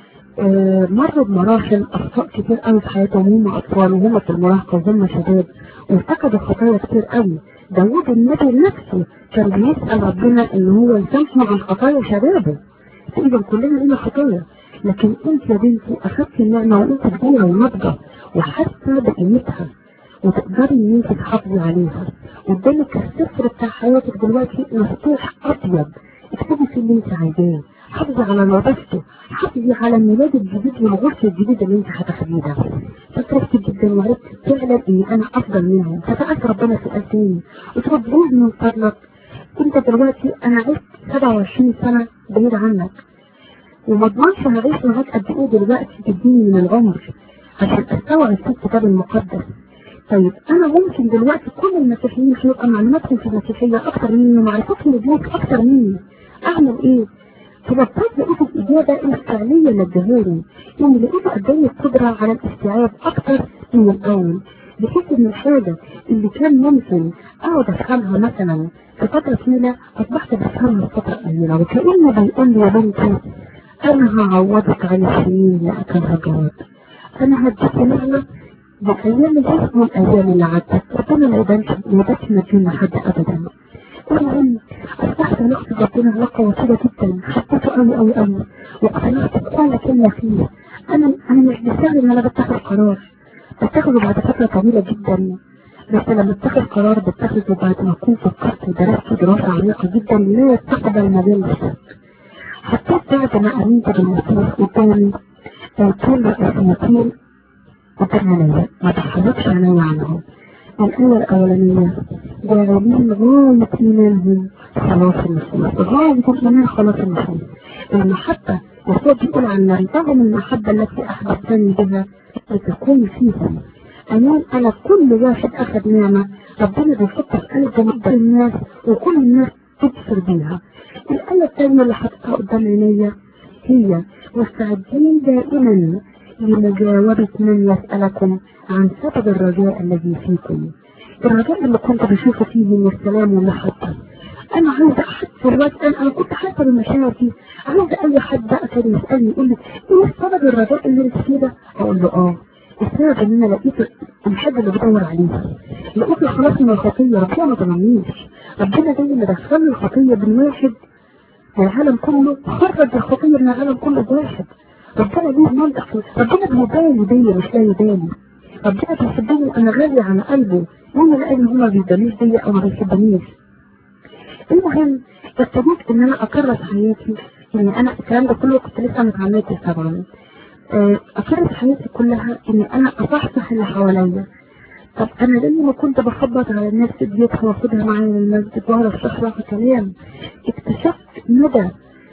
آه مروا بمراحل اخطاء كتير قوي في حياتهم وهم اطفال وهم في المراهقه وهم شباب وارتكبوا خطايا كتير قوي داوود النبي نفسه كان بيسال ربنا ان هو يسامحه عن خطايا شبابه اذا كلنا لنا خطايا لكن انت يا بنتي اخذتي النعمه وانت كبيره وناضجه وحاسه بقيمتها وتقدري ان انت تحافظي عليها قدامك السفر بتاع حياتك دلوقتي مفتوح ابيض اكتبي فيه اللي انت عايزاه حافظي على نظافته حافظي على الميلاد الجديد والغرفه الجديده اللي انت هتاخديه ده فتركت جدا وعرفت فعلا ان انا افضل منهم فسالت ربنا سؤال تاني قلت له بلوز من فضلك انت دلوقتي انا عشت 27 سنه بعيد عنك وما اضمنش هعيش معاك قد ايه دلوقتي تديني من العمر عشان استوعب في الكتاب المقدس طيب انا ممكن دلوقتي كل المسيحيين هيبقى معلوماتهم في المسيحيه اكتر مني ومعرفتهم لديك اكتر مني اعمل ايه؟ فبطلت لقيت الإجابة الفعلية للجهوري إن لقيت قدامي القدرة على الاستيعاب أكتر من الأول بحيث إن الحاجة اللي كان ممكن أقعد أفهمها مثلا في فترة طويلة أصبحت بفهمها في فترة قليلة وكأنه بيقول لي يا بنتي أنا هعوضك عن السنين اللي أكلها جواب أنا هديك نعمة بأيام الاسم والأيام اللي عدت ربنا ما يبانش ما يبانش مديون حد أبدا المهم أصبحت علاقتي بربنا علاقة وسيلة جدا حبيته قوي قوي قوي واقتنعت بكل كلمة فيه أنا أنا مش بسهل إن أنا بتاخد قرار بتاخده بعد فترة طويلة جدا بس لما اتخذ قرار بتاخده بعد ما أكون فكرت ودرست دراسة عميقة جدا لا يستقبل مجال الشك حطيت بعد ما أمنت بالمسيح قدامي كل رئيسيتين قدام عينيا ما تحركش عينيا عنهم الآية الأولانية جاهلين غاية إيمانهم خلاص المسيح غاية الإيمان خلاص المسيح المحبة يسوع بيقول عن رغم المحبة التي أحببتني بها لتكون فيهم أمان أنا كل واحد أخذ نعمة ربنا بيحط في قلبه مقدار الناس وكل الناس تبصر بيها الآية الثانية اللي حطيتها قدام عينيا هي مستعدين دائما لمجاوبة من يسألكم عن سبب الرجاء الذي فيكم الرجاء اللي كنت بشوفه فيه من السلام والمحبة انا عايزة احس الوقت انا, أنا كنت حاسة بالمشاعر دي عايزة اي حد بقى كان يسألني يقول لي ايه سبب الرجاء اللي انت فيه ده اقول له اه السبب ان انا لقيت الحاجة اللي بدور عليها لقيت خلاص من الخطية ربنا ما ضمنيش ربنا زي ما دخل الخطية بالواحد من العالم كله خرج الخطية من العالم كله بواحد ربنا ليه منطق ربنا بيبالي بيا مش لا يبالي ربنا بيحبني انا غالية عن قلبه وانا لان هو ما بيباليش بيا او ما بيحبنيش المهم ابتديت ان انا اكرس حياتي ان انا الكلام ده كله كنت لسه متعمدتش طبعا اكرس حياتي كلها ان انا اصحصح اللي حواليا طب انا لما ما كنت بخبط على الناس في بيوتها واخدها معايا من المسجد واقعد اشرح لها كلام اكتشفت مدى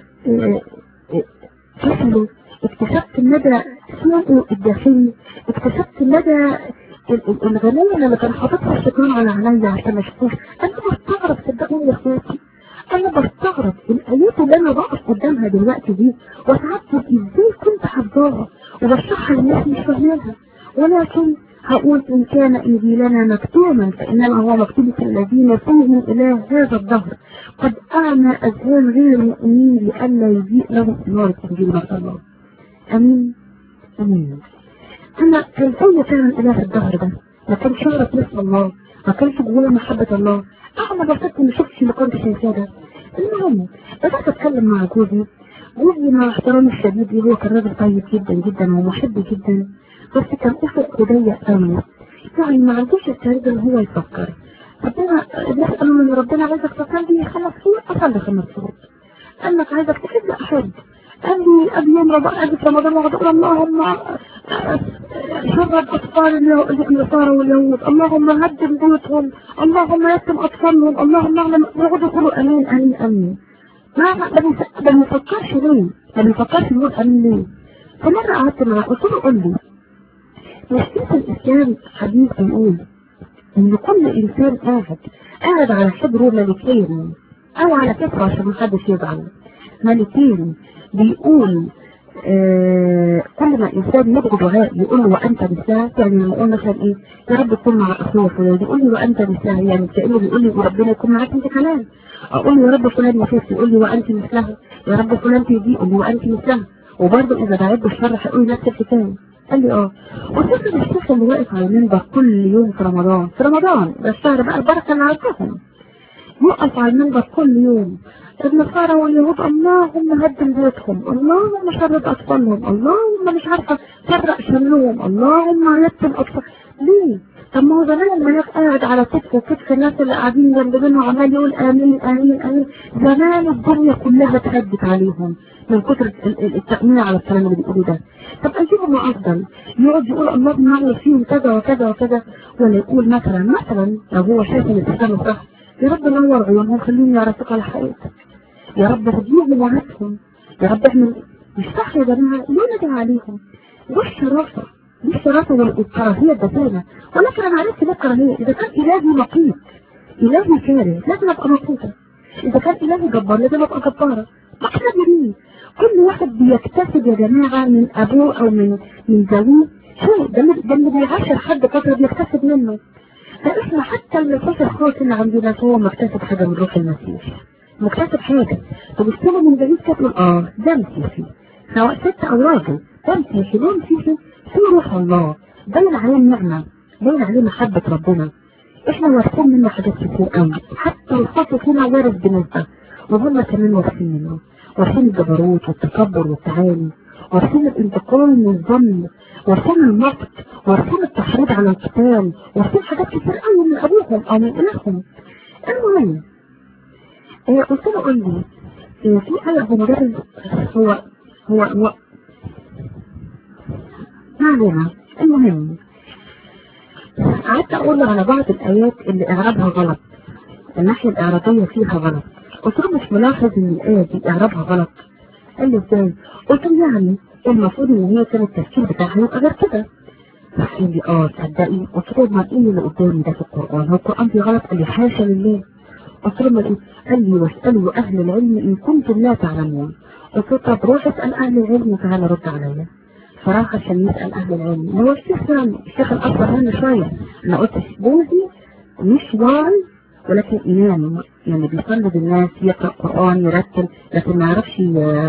فشله اكتشفت مدى سوءه الداخلي اكتشفت مدى الغنية اللي كان حاططها الشيطان على عينيا عشان ما اشوفوش انا بستغرب صدقوني يا اخواتي انا بستغرب الايات اللي انا بقف قدامها دلوقتي دي واتعجب ازاي كنت حافظاها وبشرحها للناس مش فاهماها ولكن هقول إن كان إنجيلنا مكتوما فإنما هو مكتوب في الذين فيهم إلى هذا الدهر قد أعمى أذهان غير المؤمنين لئلا يجيء لهم نار إنجيل الله أمين أمين أنا كان فيا فعلا إله الدهر ده ما كانش أعرف نفس الله ما كانش جوايا محبة الله أنا بصدق ما شفتش اللي كنت شايفاه ده المهم بدأت أتكلم مع جوزي جوزي مع احترامي الشديد ليه هو كان راجل طيب جدا جدا ومحب جدا بس كان افق ضيق قوي يعني ما عندوش التاريخ ان هو يفكر ربنا بيسأل من ربنا عايزك تصلي خمس شهور اصلي خمس شهور قال لك عايزك تحب احب قال لي قبل يوم رمضان اجي في رمضان واقعد اقول اللهم شر الأطفال النصارى واليهود اللهم هدم بيوتهم اللهم يتم أطفالهم اللهم اعلم يقعدوا يقولوا أمين أمين أمين ما ما ما بنفكرش ليه ما بنفكرش نقول أمين ليه فمرة قعدت معاه قلت له قول لي مش في الإسلام حديث بيقول إن كل إنسان قاعد قاعد على حجره ملكين أو على فكرة عشان محدش يزعل ملكين بيقول آه كل ما إنسان يدعو دعاء يقول له وأنت بالساعة يعني لما يقول مثلا إيه يا رب تكون مع أخوه فلان يقول لي وأنت بالساعة يعني كأنه بيقول لي وربنا يكون معاك أنت كمان أقول له يا رب فلان يخف يقول لي وأنت مثلها يا رب فلان تهدي يقول لي وأنت مثلها وبرضه إذا دعيت بالشر هيقول لي نفس الحكاية قال لي اه وشوف الشيخ اللي واقف على المنبر كل يوم في رمضان في رمضان ده الشهر بقى البركة اللي عارفهم يقف على المنبر كل يوم النصارى واليهود اللهم هدم بيوتهم اللهم شرد اطفالهم اللهم مش عارفه فرق شملهم اللهم يتم اطفال ليه؟ طب ما هو زمان الملاك قاعد على كتف وكتف الناس اللي قاعدين جنب منه عمال يقول امين امين امين زمان الدنيا كلها اتهدت عليهم من كتر التأمين على الكلام اللي بيقولوا ده طب اجيبهم افضل يقعد يقول اللهم اعمل فيهم كذا وكذا وكذا ولا يقول مثلا مثلا لو هو شايف ان الاسلام صح يا رب نور عيونهم خليهم يعرفوك على حقيقتك يا رب هديهم وعدهم يا رب اعمل مش صح يا جماعه ليه ندعي عليهم دي الشرافه دي الشرافه والكراهيه الدفانه ولكن انا عرفت ليه الكراهيه اذا كان الهي نقيض الهي كاره لازم ابقى نقيضه اذا كان الهي جبار لازم ابقى جباره ما احنا بنيه كل واحد بيكتسب يا جماعه من ابوه او من من زوجه شيء ده اللي ده اللي بيعاشر حد فتره بيكتسب منه فاحنا حتى المسيح الخاص اللي عندنا هو مكتسب حاجه من روح المسيح مكتسب حاجه تبص له من بعيد كده تقول اه ده مسيحي سواء ست او راجل ده مسيحي ده مسيحي في روح الله باين عليه النعمه باين عليه محبه ربنا احنا وارثين منه حاجات كتير قوي حتى الخاص فينا وارث بنسبه وهم كمان وارثين منه وارثين الجبروت والتكبر والتعالي وارثين الانتقام والظن وارثين المقت وارثين التحريض على القتال وارثين حاجات كتير قوي من ابوهم او من الههم المهم إيه قلت له قول لي إيه في آية بمدرس هو هو هو ما علينا المهم قعدت اقول له على بعض الايات اللي اعرابها غلط الناحية الاعرابية فيها غلط قلت له مش ملاحظ ان الاية دي اعرابها غلط قال لي ازاي قلت له يعني المفروض ان هي كان التفسير بتاعها يبقى غير كده راح قال لي اه تصدقي قلت له ما ايه اللي قدامي ده في القران هو القران فيه غلط قال لي حاشا لله قلت له ما ايه قال لي واسالوا اهل العلم ان كنتم لا تعلمون قلت له طب روح اسال اهل العلم وتعالى رد عليا فراح عشان يسال اهل العلم هو الشيخ يعني الشيخ الاكبر مني شويه انا قلت جوزي مش واعي ولكن إمام يعني بيصلي بالناس يقرأ قرآن يرتل لكن ما يعرفش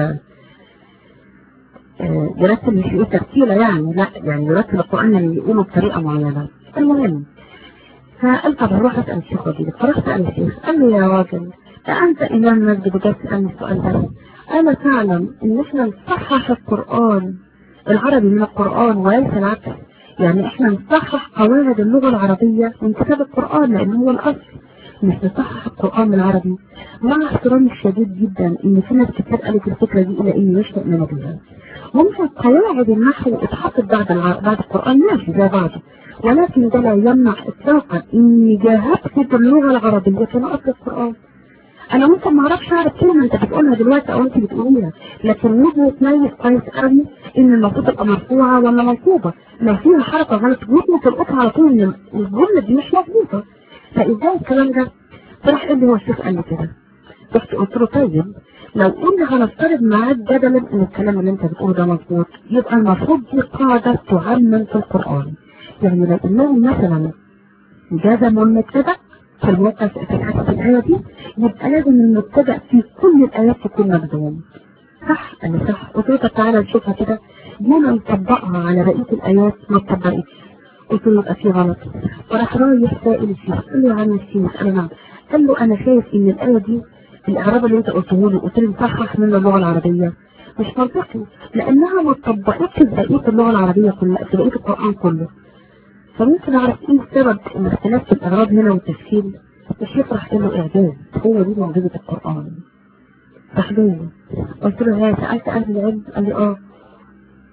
يرتل مش يقول ترتيلة يعني لا يعني يرتل القرآن يعني يقوله بطريقة معينة المهم فقال طب هروح أسأل الشيخ وجيلك فرحت أسأل الشيخ قال لي يا راجل أنت إمام مسجد وجاي تسألني السؤال ده أنا تعلم إن إحنا نصحح القرآن العربي من القرآن وليس العكس يعني إحنا نصحح قواعد اللغة العربية من كتاب القرآن لأن هو الأصل مش نصحح القرآن العربي مع احترامي الشديد جدا ان في ناس كتير قالت الفكرة دي الى اني مش مؤمنة بيها ممكن قواعد النحو اتحطت بعد الع... بعد القرآن ماشي زي بعضه ولكن ده لا يمنع اطلاقا اني جاهدت باللغة العربية في اصل القرآن انا ممكن ما اعرفش اعرف كلمة انت بتقولها دلوقتي او انت بتقوليها لكن ممكن تميز كويس قوي ان المفروض تبقى مرفوعة ولا منصوبة لو فيها حركة غلط ممكن تلقطها على طول ان الجملة دي مش مظبوطة فازاي الكلام ده فراح قال لي هو الشيخ قال لي كده رحت قلت له طيب لو قلنا هنفترض معاك جدلا ان الكلام اللي انت بتقوله ده مظبوط يبقى المفروض دي قاعدة تعمم في القرآن يعني لو قلنا مثلا جزم المبتدأ في الواقع في الحديث الآية دي يبقى لازم المبتدأ في كل الآيات تكون مجزوم صح انا صح قلت له طب تعالى نشوفها كده جينا نطبقها على بقية الآيات ما اتطبقتش قلت له يبقى في غلط وراح رايح سائل الشيخ قال له يا عم الشيخ قال له نعم قال له انا شايف ان الآية دي الإعراب اللي انت قلته لي قلت لي مصحح من اللغة العربية مش منطقي لأنها ما اتطبقتش في بقية اللغة العربية كلها في بقية القرآن كله فممكن أعرف إيه السبب الاختلاف في الإعراب هنا والتشكيل الشيخ راح قال له إعجاز هو دي معجزة القرآن راح جاي قلت له ها سألت أهل العلم قال لي آه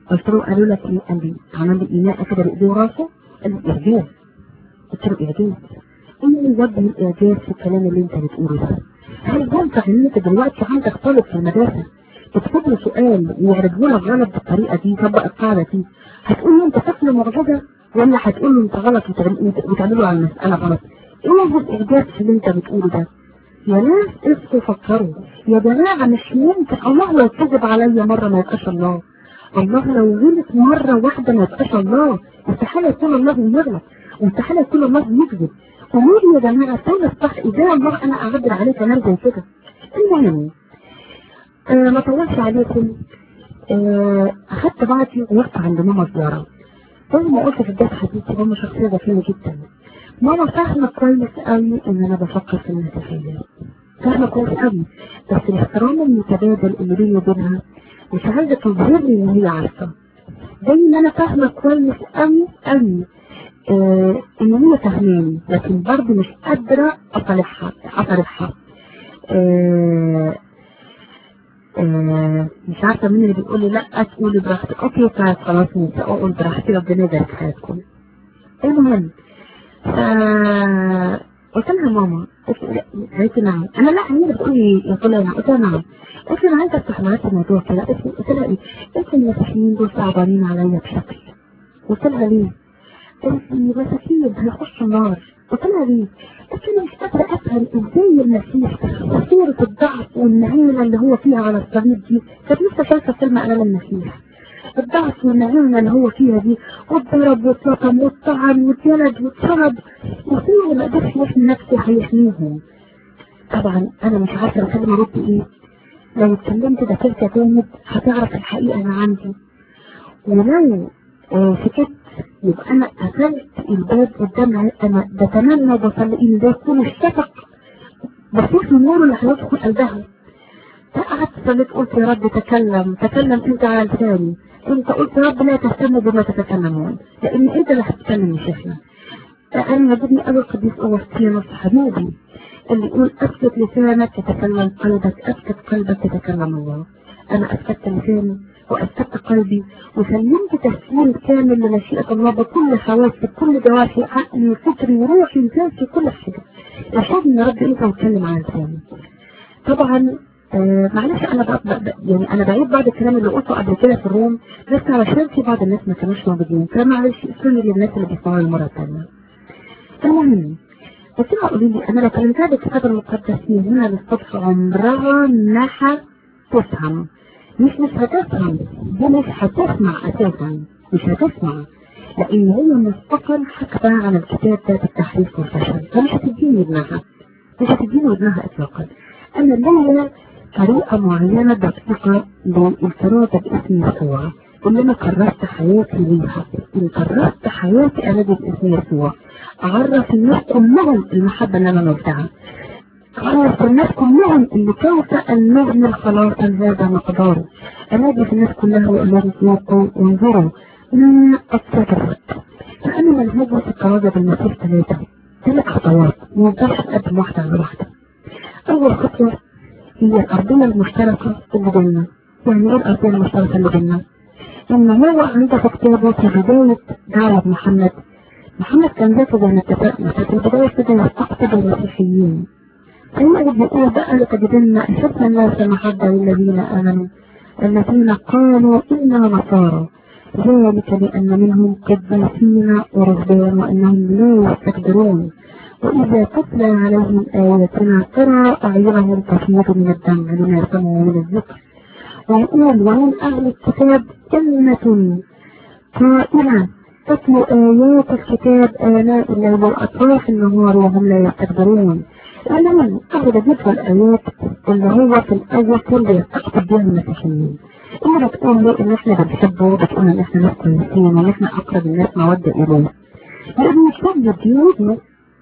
قلت له قالوا لك ايه قال لي عمل لي ايماء كده بايديه وراسه قال لي اعجاز قلت له اعجاز ايه اللي يوجه الاعجاز في الكلام اللي انت بتقوله ده هل ينفع ان انت دلوقتي عندك طالب في المدرسه تكتب له سؤال ويعرضه لك غلط بالطريقه دي طبق القاعده دي هتقول له انت طفل معجزه ولا هتقول له انت غلط وتعمله على المساله غلط ايه الاعجاز اللي انت بتقوله ده يا ناس اصحوا فكروا يا جماعة مش ممكن الله لو كذب عليا مرة ما يبقاش الله الله لو غلط مرة واحدة ما يبقاش الله استحالة يكون الله يغلط واستحالة يكون الله يكذب قولوا لي يا جماعة فين الصح ازاي الله انا اعبر عليه كلام زي كده المهم آه ما طولش عليكم آه اخدت بعضي ورحت عند ماما زيارة زي ما قلت في بداية حديثي ماما شخصية ذكية جدا ماما فاهمة كويس قوي ان انا بفكر في المسيحية فاهمة كويس قوي بس الاحترام المتبادل اللي بيني وبينها مش عايزة تظهر لي ان هي عارفة زي ما انا فاهمة كويس قوي قوي آه ان هي فاهماني لكن برضه مش قادرة اصالحها اصالحها آه آه مش عارفة مين اللي بيقول لي لا تقولي براحتك اوكي طيب خلاص مش اقول براحتي ربنا يبارك في حياتكم المهم قلت لها ماما قالت لي نعم انا لا هي بتقول لي قلت لها قلت لها نعم قلت لها انا عايزه افتح معاك الموضوع كده قلت لها ايه قلت لي المسيحيين دول صعبانين عليا بشكل قلت لها ليه قالت لي مساكين هيخشوا النار قلت لها ليه قلت لها مش قادره افهم ازاي المسيح صورة الضعف والمهانه اللي هو فيها على الصليب دي كانت لسه شايفه فيلم امام المسيح الضعف والمهانة اللي هو فيها دي والضرب والطقم والطعن والجلد والصرب وفيه ما قدرش يحمي نفسه هيحميهم طبعا انا مش عارفة اكلم ارد ايه لو اتكلمت ده كلمة جامد هتعرف الحقيقة انا عندي ولو آه سكت يبقى انا قفلت الباب قدام انا بتمنى بصلي ان ده يكون الشفق بشوف النور اللي هيدخل قلبها فقعدت صليت قلت يا رب تكلم تكلم انت على لساني انت قلت يا رب لا تهتم بما تتكلمون لان انت اللي هتتكلم مش احنا انا يعجبني قوي القديس اوسطينوس حبيبي اللي يقول اسكت لسانك يتكلم قلبك اسكت قلبك يتكلم الله انا اسكت لساني واسكت قلبي وسلمت تسليم كامل لمشيئة الله بكل حواسي بكل جوارحي عقلي وفكري وروحي وذاتي كل حاجة يحبني يا رب انت واتكلم على لساني طبعا آه معلش انا بقى يعني انا بعيد بعض الكلام اللي قلته قبل كده في الروم بس علشان في بعض الناس ما كانوش موجودين فمعلش سوري للناس اللي بيسمعوا المره الثانيه المهم بس انا قولي لي انا لو كلمتها بالكتاب المقدس من هنا للصبح عمرها ما هتفهم مش مش هتفهم دي مش هتسمع اساسا مش هتسمع لان هي مسبقا حكى عن الكتاب ده بالتحريف والفشل فمش هتديني ودنها مش هتديني ودنها اطلاقا انا ليا طريقة معينة دقيقة للفرادة باسم يسوع اللي انا كرست حياتي ليها ان كرست حياتي انا باسم يسوع اعرف الناس كلهم المحبة اللي انا نلتها اعرف الناس كلهم اللي كيف ان نغني الخلاص هذا مقداره انادي في الناس كلها وانادي سياقوا وانظروا لا اتسكرت فانا منهجة في الكرازة بالمسيح ثلاثة ثلاث خطوات موضحش قد واحدة على واحدة اول خطوة هي الأرضية المشتركة اللي بيننا يعني ايه الأرضية المشتركة اللي بيننا؟ إن هو عنده في كتابه في بداية دعوة محمد محمد كان ذاته زي ما اتفقنا في البداية كده يستقطب المسيحيين فهو بيقول بقى لتجدن أشد الناس محبة للذين آمنوا الذين قالوا إنا نصارى ذلك لأن منهم قديسين ورهبان وأنهم لا يستكبرون وإذا تتلى عليهم آياتنا ترى أعينهم تفيض من الدمع لما سمعوا من الذكر ويقول ومن أهل الكتاب أمة قائمة تتلو آيات الكتاب آناء الليل وأطراف النهار وهم لا يستكبرون المهم أهل ذكر الآيات اللي هو في الأول كله يستقطب بها المسيحيين اللي بتقول له إن إحنا بنحبه بتقول إن إحنا ناس كويسين وإن إحنا أقرب الناس مودة إليه لأن الشاب بيوجد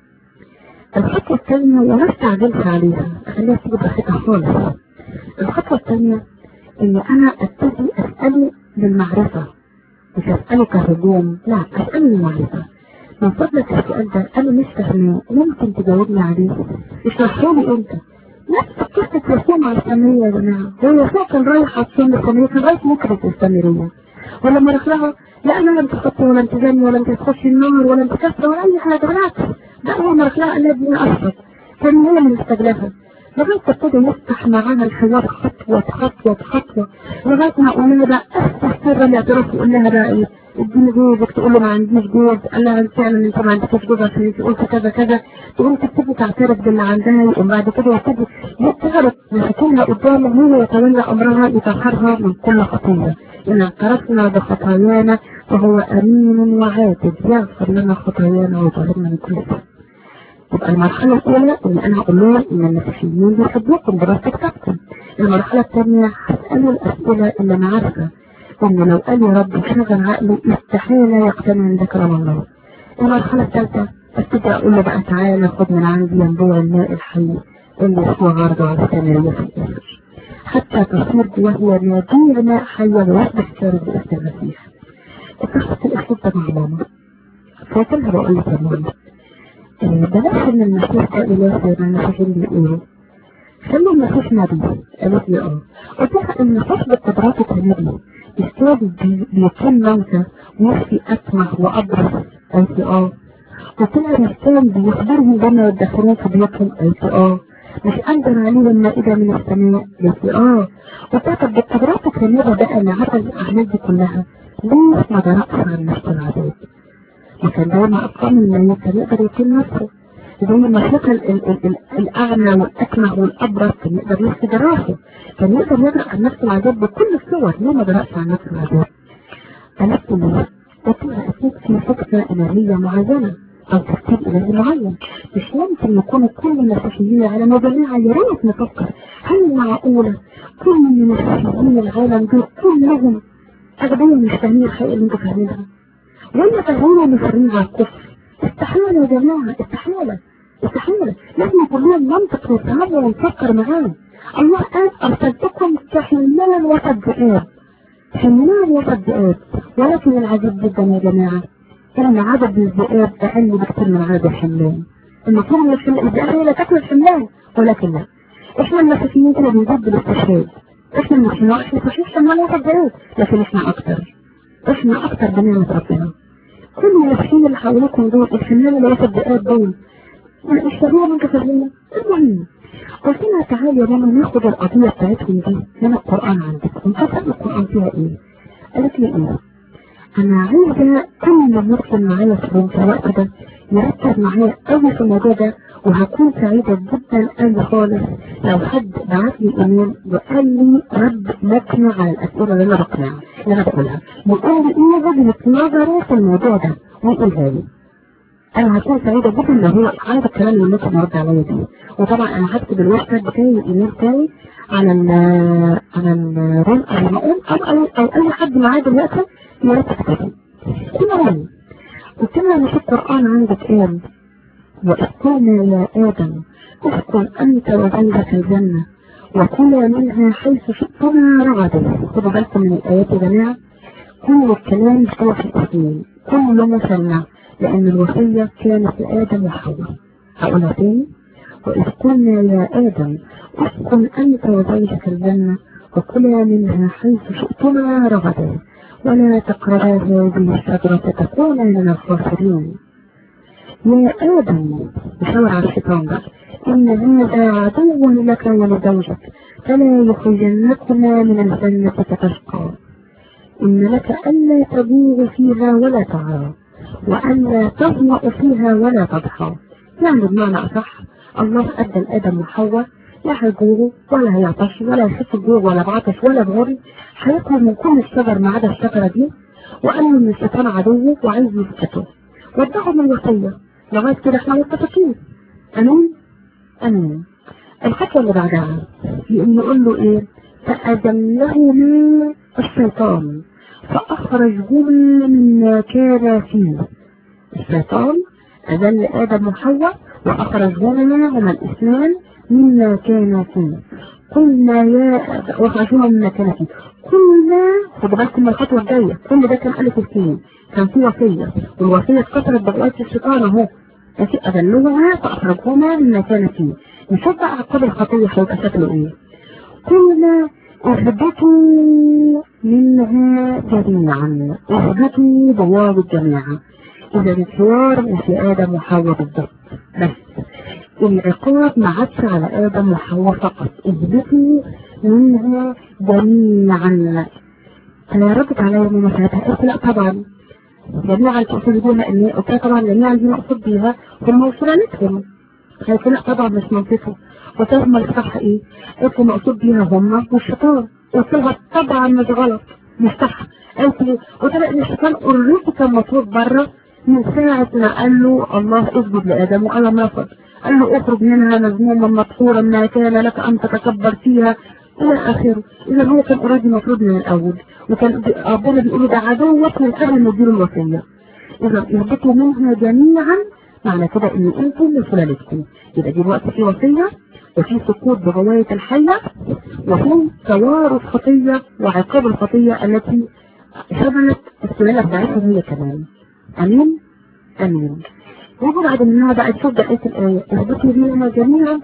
الخطوة الثانية ولا استعجلت عليها خليها تيجي براحتها خالص الخطوة الثانية ان انا ابتدي اسأله للمعرفة مش اسأله كهجوم لا اسأله للمعرفة من فضلك السؤال ده انا مش فاهماه ممكن تجاوبني عليه اشرحه لي انت نفس قصة يسوع مع السامرية يا جماعة هو يسوع كان رايح على الصوم السامرية كان رايح مكرة السامرية ولما راح لها لا انا لم تخطي ولا انت زني ولا انت تخشي النار ولا انت كسره ولا اي حاجه بالعكس لا هو ما راح لها قال لها اديني اشرب كان هي اللي مستجلفه لغايه ما ابتدى يفتح معانا الحوار خطوه خطوه خطوه لغايه ما قلنا بقى افتح سر الاعتراف وقول لها بقى ايه اديني جوزك تقول له ما عنديش جوز قال لها فعلا انت ما عندكش جوز عشان انت قلت كذا كذا تقوم تبتدي تعترف باللي عندها يقوم بعد كده يبتدي تعرف مشاكلها قدامه هو يتولى امرها يطهرها من كل خطيه ان اعترفنا بخطايانا وهو امين وعاتب يغفر لنا خطايانا ويطهرنا من كل شيء يبقى المرحلة الأولى إن أنا أقول لهم إن المسيحيين بيحبوكم دراسة كتابكم. المرحلة الثانية هسأله الأسئلة اللي أنا عارفة إن لو قال يا رب شغل عقلي استحالة يقتنع بكلام الله. المرحلة الثالثة ابتدي أقول له بقى تعالى خد من عندي ينبوع الماء الحي اللي هو غرضه على الثانية في الآخر. حتى تصير وهي نادير ماء حية ويصبح شارب باسم المسيح. اتخذت الأسلوب ده مع ماما. فقلت بقول لك يا ماما بلاش ان المسيح ده اله زي ما المسيحيين بيقولوا خلي المسيح نبي قالت لي اه قلت لها المسيح بالتبرات كنبي يستوعب بيكون موتى ويخفي اكمه وابرص قالت لي اه قلت لها الانسان بيخبرهم بما يدخلون في بيوتهم قالت لي اه مش انزل عليهم المائدة من السماء قالت لي اه قلت لها طب بالتبرات الكنبي بقى اللي عمل الاعمال دي كلها ليه ما درأش عن نفس العذاب وكان دايما أقام الميت كان يقدر يكون نفسه زي ما شاف الأعمى والأكمه والأبرص كان يقدر يحكي دراسه كان يقدر يدرأ عن نفس العذاب بكل الصور ليه ما درأش عن نفس العذاب قالت له قلت لها أكيد في فكرة إلهية معينة أو ترتيب إلهي معين مش ممكن يكونوا كل المسيحيين العالم وجماعة يا ريت نفكر هل معقولة كل من مسيحيين العالم دول كلهم أغبياء مش فاهمين الحقيقة اللي انتوا فاهمينها ولا فهمنا مصرين على الكفر استحالة يا جماعة استحالة استحالة لازم كلهم منطق نفهمه ونفكر معاه الله قال أرسلتكم كحمال وسط ذئاب حمال وسط ذئاب ولكن العجيب جدا يا جماعة ان عدد الذئاب أقل بكثير من عدد الحمال المفروض ان الذئاب هي اللي تاكل الحمال ولكن لا احنا المسيحيين كده بنجد بالاستشهاد احنا المسيحيين احنا صحيح حمال وسط ذئاب لكن احنا اكتر احنا اكتر بنعمة ربنا كل المسيحيين اللي حواليكم دول الفنان اللي واخد دقات دول مش فاهمين انت فاهمين المهم قلت لها تعالي يا ماما ناخد القضية بتاعتهم دي من القرآن عندك ونفهم القرآن فيها ايه قالت لي ايه انا عايزة كل ما يدخل معايا في الروم سواء كده يركز معايا قوي في الموضوع ده وهكون سعيدة جدا قوي خالص لو حد بعت لي ايميل وقال لي رد مقنع على الاسئلة اللي انا بقنعها اللي انا بقولها ويقول لي ايه وجهة نظري في الموضوع ده ويقولها لي انا هكون سعيدة جدا لو هو عايز الكلام اللي ممكن يرد عليا بيه وطبعا انا هكتب الويب بتاعي الايميل بتاعي على ال على الروم او المقوم او او او اي حد معاه دلوقتي يا ريت تكتبه المهم قلت لها ان في القرآن عندك قال وإذ قلنا يا آدم اسكن أنت وزوجك الجنة وكلا منها حيث شئتما رغدا خدوا بالكم من الآيات يا جماعة كل الكلام هو في الاثنين كل مثلنا لأن الوصية كانت لآدم وحواء هقولها تاني وإذ قلنا يا آدم اسكن أنت وزوجك الجنة وكلا منها حيث شئتما رغدا ولا تقربا هذه الشجرة تكونا من الخاسرين يا آدم يشاور على الشيطان بقى إن هذا عدو لك ولزوجك فلا يخرجنكما من الجنة فتشقى إن لك ألا تجوع فيها ولا تعرى وألا تظمأ فيها ولا تضحى يعني بمعنى أصح الله أدى لآدم وحواء لا هيجوعوا ولا هيعطشوا ولا يحسوا بجوع ولا بعطش ولا بغري هياكلوا من كل الشجر ما عدا الشجرة دي وقالوا إن الشيطان عدوه وعايز يسكته ودعهم الوصية لغاية كده احنا متفقين أمين أمين الخطوة اللي بعدها يقوم يقول له إيه فأذلهما الشيطان فأخرجهما مما كان فيه الشيطان أذل آدم وحواء وأخرجهما هما الاثنان مما كان فيه قلنا يا واخرجوها مما كان فيه قلنا خدوا بالكم من الخطوة الجاية كل ده كان ألف اثنين كان في وصية والوصية اتكسرت بقوات الشيطان اهو لكن أذلوها فأخرجهما مما كان فيه نشوف بقى عقاب الخطية هيبقى شكله ايه قلنا اهبطوا منها جميعا اهبطوا ضوابط جميعا اذا الحوار مش لآدم وحواء بالضبط بس العقاب ما عادش على آدم وحواء فقط اهبطوا منها جميعا انا ردت عليا من مساعتها قلت لا طبعا جميعا تقصد بيها ان قلت لها طبعا جميعا دي مقصود بيها هم وفلانتهم قالت لا طبعا مش منطقه قلت لها امال الصح ايه؟ قلت لي مقصود بيها هم والشيطان قلت لها طبعا مش غلط مش صح قالت لي قلت لها ان الشيطان اوريدي كان مطلوب بره من ساعة ما قال له الله اسجد لآدم وقال رفض قال له اخرج منها مذموما مقصورا ما كان لك ان تتكبر فيها الى اخره اذا هو كان اوريدي مفروض من الاول وكان ربنا بيقول له ده عدوك من قبل ما يديله الوصيه اذا اهبطوا منها جميعا معنى كده ان انتم وسلالتكم يبقى دي الوقت في وصيه وفي سقوط بغوايه الحيه وفي توارث خطيه وعقاب الخطيه التي شملت السلاله بتاعتهم هي كمان امين امين يجي بعد منها بقى تشوف بقيه الايه اهبطوا منها جميعا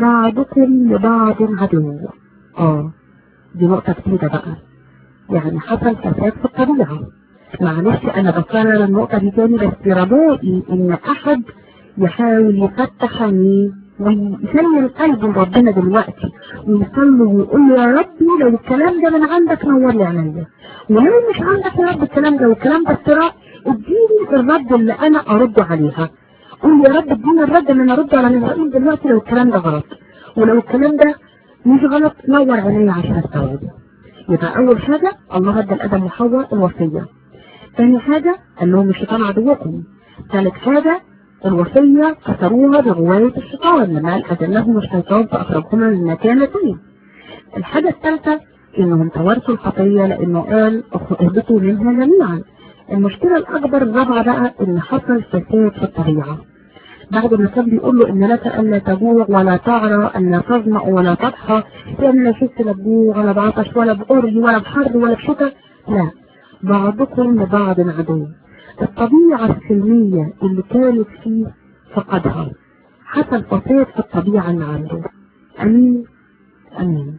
بعضكم لبعض عدو اه دي نقطة جديدة بقى يعني حصل فساد في الطبيعة معلش انا بكرر النقطة دي تاني بس رجائي ان احد يحاول يفتح عينيه ويسلم قلبه لربنا دلوقتي ويصلي ويقول له يا ربي لو الكلام ده من عندك نور لي عينيا ولو مش عندك يا رب الكلام ده والكلام ده افتراء اديني الرد اللي انا ارد عليها قول يا رب اديني الرد اللي انا ارد على اسرائيل دلوقتي لو الكلام ده غلط ولو الكلام ده مش غلط نور عينيا عشان استوعب يبقى اول حاجة الله ادى لادم وحواء الوصية ثاني حاجة قال لهم الشيطان عدوكم ثالث حاجة الوصية كسروها بغواية الشيطان لما قال أذلهم الشيطان فأخرجهما من مكانتين الحاجة الثالثة إنهم توارثوا الخطية لأنه قال اهبطوا منها جميعا المشكلة الأكبر الرابعة بقى إن حصل فساد في الطبيعة بعد ما كان بيقول له إن لك ألا تجوع ولا تعرى ألا تظمأ ولا تضحى لأن لا شفت لا بجوع ولا بعطش ولا بقري ولا بحر ولا بشتاء لا بعضكم لبعض عدو الطبيعة السلمية اللي كانت فيه فقدها حصل فساد في الطبيعة اللي عنده أمين أمين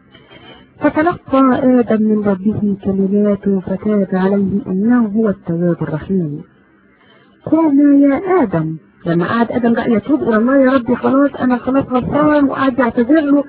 فتلقى آدم من ربه كلمات فتاب عليه إنه هو التواب الرحيم قلنا يا آدم لما قعد آدم بقى يتوب إلى الله يا ربي خلاص أنا خلاص غلطان وقعد يعتذر له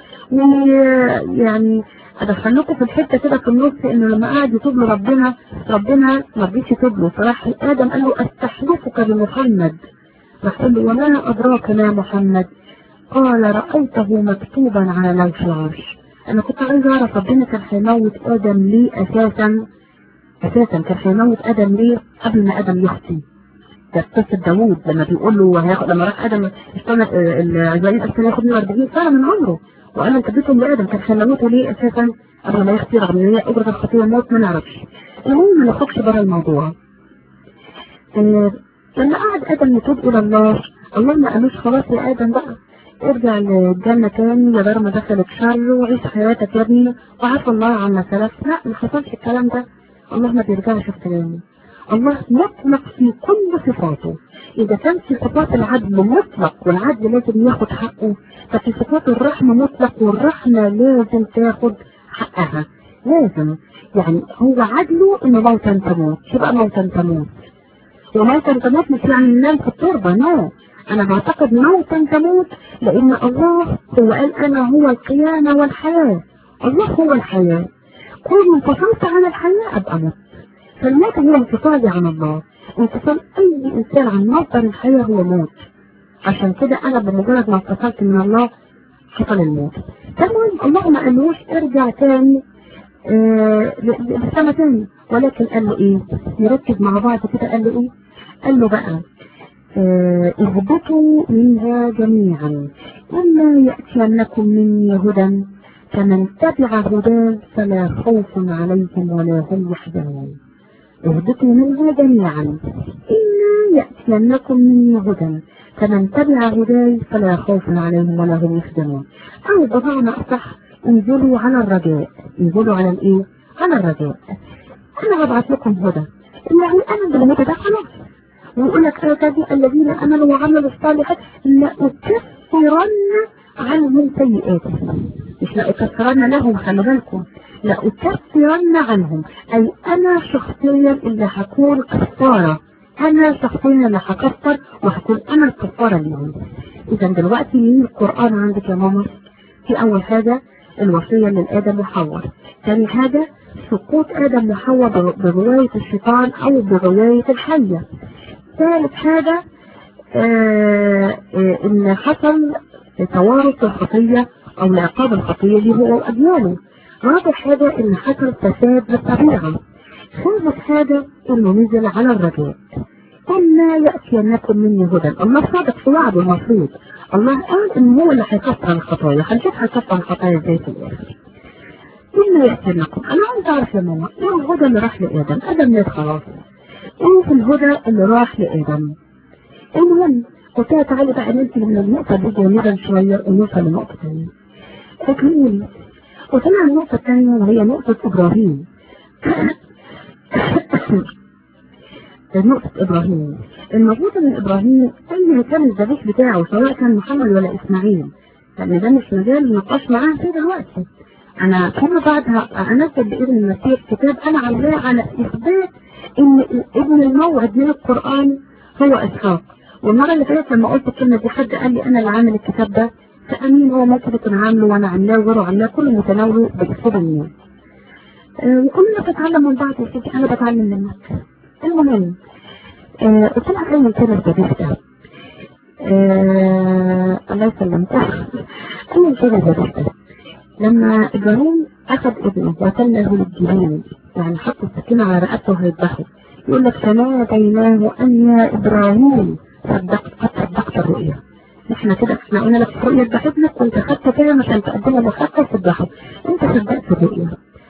ويعني أدخلكم في الحتة كده في النص إنه لما قعد يتوب لربنا ربنا ما رضيش يتوب له فراح آدم قال له أستحلفك بمحمد راح قال له وما أدراك ما محمد قال رأيته مكتوبا على لوح العرش أنا كنت عايز أعرف ربنا كان هيموت آدم ليه أساسا أساسا كان هيموت آدم ليه قبل ما آدم يخطي ده قصة داوود لما بيقول له هياخد لما راح آدم استنى العزرائيل أصلا ياخد 140 سنة من عمره وأنا اديتهم لآدم كان هيموته ليه أساسا قبل ما يخطي رغم إن هي أجرة الخطية موت ما نعرفش المهم ما نخرجش بره الموضوع إن لما قعد آدم يتوب إلى الله الله ما قالوش خلاص يا آدم بقى ارجع للجنة تاني يا دار ما دخلت شر وعيش حياتك يا ابني وعاف الله عما سلف لا ما حصلش الكلام ده الله ما بيرجعش في كلامه الله مطلق في كل صفاته إذا كان في صفات العدل مطلق والعدل لازم ياخد حقه ففي صفات الرحمة مطلق والرحمة لازم تاخد حقها لازم يعني هو عدله إنه موتا تموت يبقى موتا تموت وموتا تموت مش يعني ننام في التربة نو أنا بعتقد موتا تموت لأن الله هو قال أنا هو القيامة والحياة الله هو الحياة كل انفصلت عن الحياة أبقى مت فالموت هو انفصالي عن الله انفصال أي إنسان عن مصدر الحياة هو موت عشان كده أنا بمجرد ما انفصلت من الله حصل الموت تمام الله ما قالوش ارجع تاني آه لسنة تاني ولكن قال له ايه نركز مع بعض كده قال له ايه قال له بقى آه اهبطوا منها جميعا إما يأتينكم مني هدى فمن تبع هدى فلا خوف عليهم ولا هم يحزنون اهبطوا منها جميعا إما يأتينكم مني هدى فمن تبع هداي فلا خوف عليهم ولا هم يحزنون أو بمعنى أصح انزلوا على الرجاء انزلوا على الإيه؟ على الرجاء أنا هبعث لكم هدى يعني أنا بالهدى ده خلاص ويقول لك هكذا الذين امنوا وعملوا الصالحات لاكفرن عنهم سيئاتهم مش لاكفرن لهم خلي بالكم لأكفرن عنهم أي أنا شخصيا اللي هكون كفارة أنا شخصيا اللي هكفر وهكون أنا الكفارة اليوم إذا دلوقتي مين القرآن عندك يا ماما في أول حاجة الوصية للآدم وحواء ثاني حاجة سقوط آدم وحواء برواية الشيطان أو برواية الحية ثالث حاجة آه آه إن حصل توارث الخطية أو العقاب الخطية دي هو أجياله رابع حاجة إن حصل فساد للطبيعة خامس حاجة إنه نزل على الرجاء إما يأتينكم مني هدى الله صادق في وعده المفروض الله قال إن هو اللي هيكفر الخطايا هنشوف هيكفر الخطايا إزاي في الآخر إما يأتينكم أنا عايز أعرف يا ماما إيه الهدى اللي راح لآدم آدم مات خلاص إيه في الهدى اللي راح لآدم المهم قلت لها تعالي بقى ننتهي من النقطة دي جانبا شوية ونوصل لنقطة ثانية فكروني وطلع النقطة الثانية وهي نقطة إبراهيم نقطة إبراهيم المفروض إن إبراهيم أي كان الذبيح بتاعه سواء كان محمد ولا إسماعيل لأن ده مش مجال النقاش معاه في دلوقتي أنا كل بعدها أنزل بإذن المسيح كتاب أنا عاملاه على إثبات إن ابن الموعد من القرآن هو إسحاق والمرة اللي فاتت لما قلت الكلمة دي حد قال لي أنا اللي عامل الكتاب ده فأمين هو ممكن يكون عامله وأنا عاملاه وغيره عاملاه كله متناوله بأسلوب الناس أه وكلنا بنتعلم من بعض يا سيدي أنا بتعلم منك المهم أه قلت لها أول كده الذبيح ده أه الله يسلمك أول كده الذبيح ده لما إبراهيم أخذ ابنه وتله للجبين يعني حط السكينة على رقبته وهيذبحه يقول لك فناديناه أن يا إبراهيم صدقت قد صدقت الرؤيا احنا كده احنا قلنا لك الرؤيا اذبح ابنك وانت خدت كده عشان تقدمها لخطة تذبحه انت صدقت الرؤيا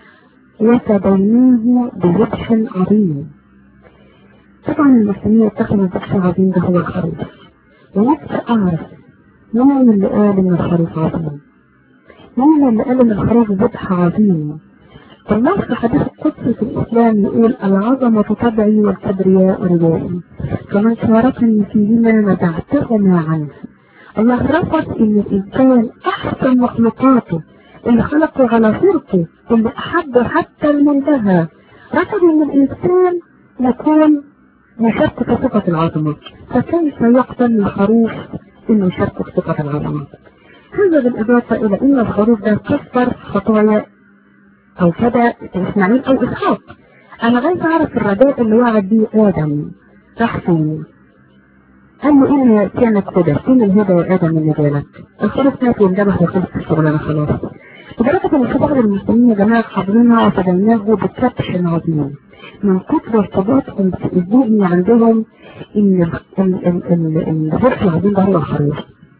وفديناه بذبح عظيم طبعا المسلمين يتخذوا الذبح العظيم ده هو الخروف ونفسي اعرف مين اللي قال ان الخروف عظيم مين اللي قال ان الخروف ذبح عظيم الله في حديث القدس في الإسلام يقول العظمة تبعي والكبرياء ردائي فمن شاركني فيهما نزعتهما عنه الله رفض ان الإنسان أحسن مخلوقاته اللي خلقه على صورته اللي أحبه حتى المنتهى رفض ان الإنسان يكون يشارك في صفة العظمة فكيف يقبل الخروف انه يشارك في صفة العظمة هذا بالإضافة إلى أن الخروف ده كفر خطايا او كده اسماعيل او اسحاق انا عايز اعرف الرداء اللي وعد بيه ادم راح فين قال له ايه اللي يأتينك كده فين الهدى يا ادم اللي جالك الخلص مات وانذبح وخلص الشغلانه خلاص لدرجة ان في بعض المسلمين يا جماعة حاضرينها وفديناه بكبش عظيم من كتر ارتباطهم في الذهن عندهم ان الذبح العظيم ده هو الخروف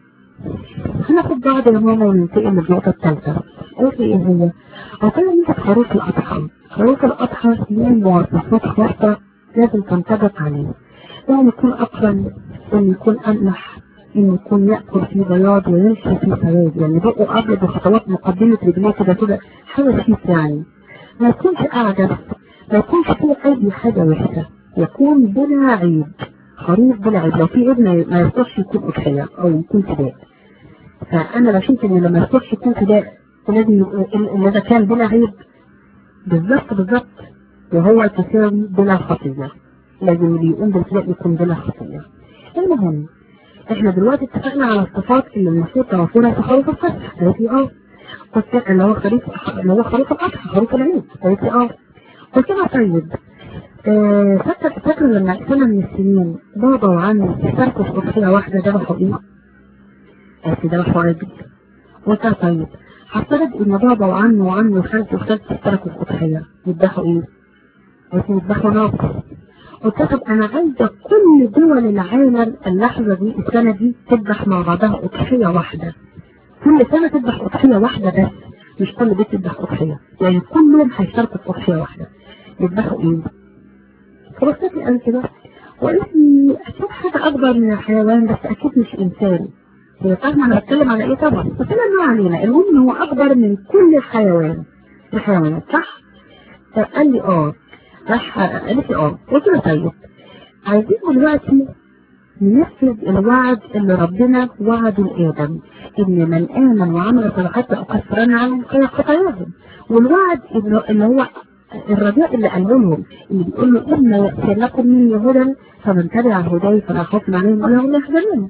هناخد بعض يا ماما وننتقل للنقطة الثالثة قلت ايه هي؟ عشان انت خروف الأضحى خروف الأضحى ليه مواصفات خاصة لازم تنطبق عليه يعني يكون أقرن إنه يكون أملح إنه يكون يأكل في بياض ويمشي في سواد يعني بقه أبيض وخطوات مقدمة رجليه كده كده حاجة شيك يعني ما يكونش أعجب ما يكونش فيه أي حاجة وحشة يكون بلا عيب خروف بلا عيب لو في ابن ما يصدقش يكون أضحية أو يكون فداء فأنا بشوف إن لما يصدقش يكون فداء لازم إذا كان بلا عيب بالظبط بالظبط وهو تساوي بلا خطية لازم اللي يقوم بالفداء يكون بلا خطية المهم احنا دلوقتي اتفقنا على الصفات اللي المفروض توفرها في خروف الفتح قالت لي اه قلت اللي هو خريف اللي هو خروف الأضحى خروف العيد قالت لي اه قلت لها طيب آه فاكر فاكر لما سنة من السنين بابا وعمي اشتركوا في أضحية واحدة ذبحوا ايه؟ قالت لي ذبحوا عجل قلت لها طيب هفترض ان بابا وعمي وعمي وخالتي وخالتي اشتركوا في أضحية يذبحوا ايه؟ قلت يذبحوا ناقة قلت لها طب انا عايزة كل دول العالم اللحظة دي السنة دي تذبح مع بعضها أضحية واحدة كل سنة تذبح أضحية واحدة بس مش كل بيت تذبح أضحية يعني كلهم هيشتركوا في أضحية واحدة يذبحوا ايه؟ فبصيت لي قال كده وقالت لي أكيد حاجة أكبر من الحيوان بس أكيد مش إنسان هي فاهمة أنا بتكلم على إيه طبعا قلت لها ما علينا المهم هو أكبر من كل الحيوان الحيوانات صح؟ فقال لي آه راح قالت لي آه قلت له طيب عايزين دلوقتي ننفذ الوعد اللي ربنا وعده لآدم إن من آمن وعمل صالحات لأكفرن عنهم خطاياهم والوعد اللي هو الرجاء اللي قاله لهم اللي بيقول له إما يأتي لكم مني هدى فمن تبع هداي فلا خوف عليهم ولا هم يحزنون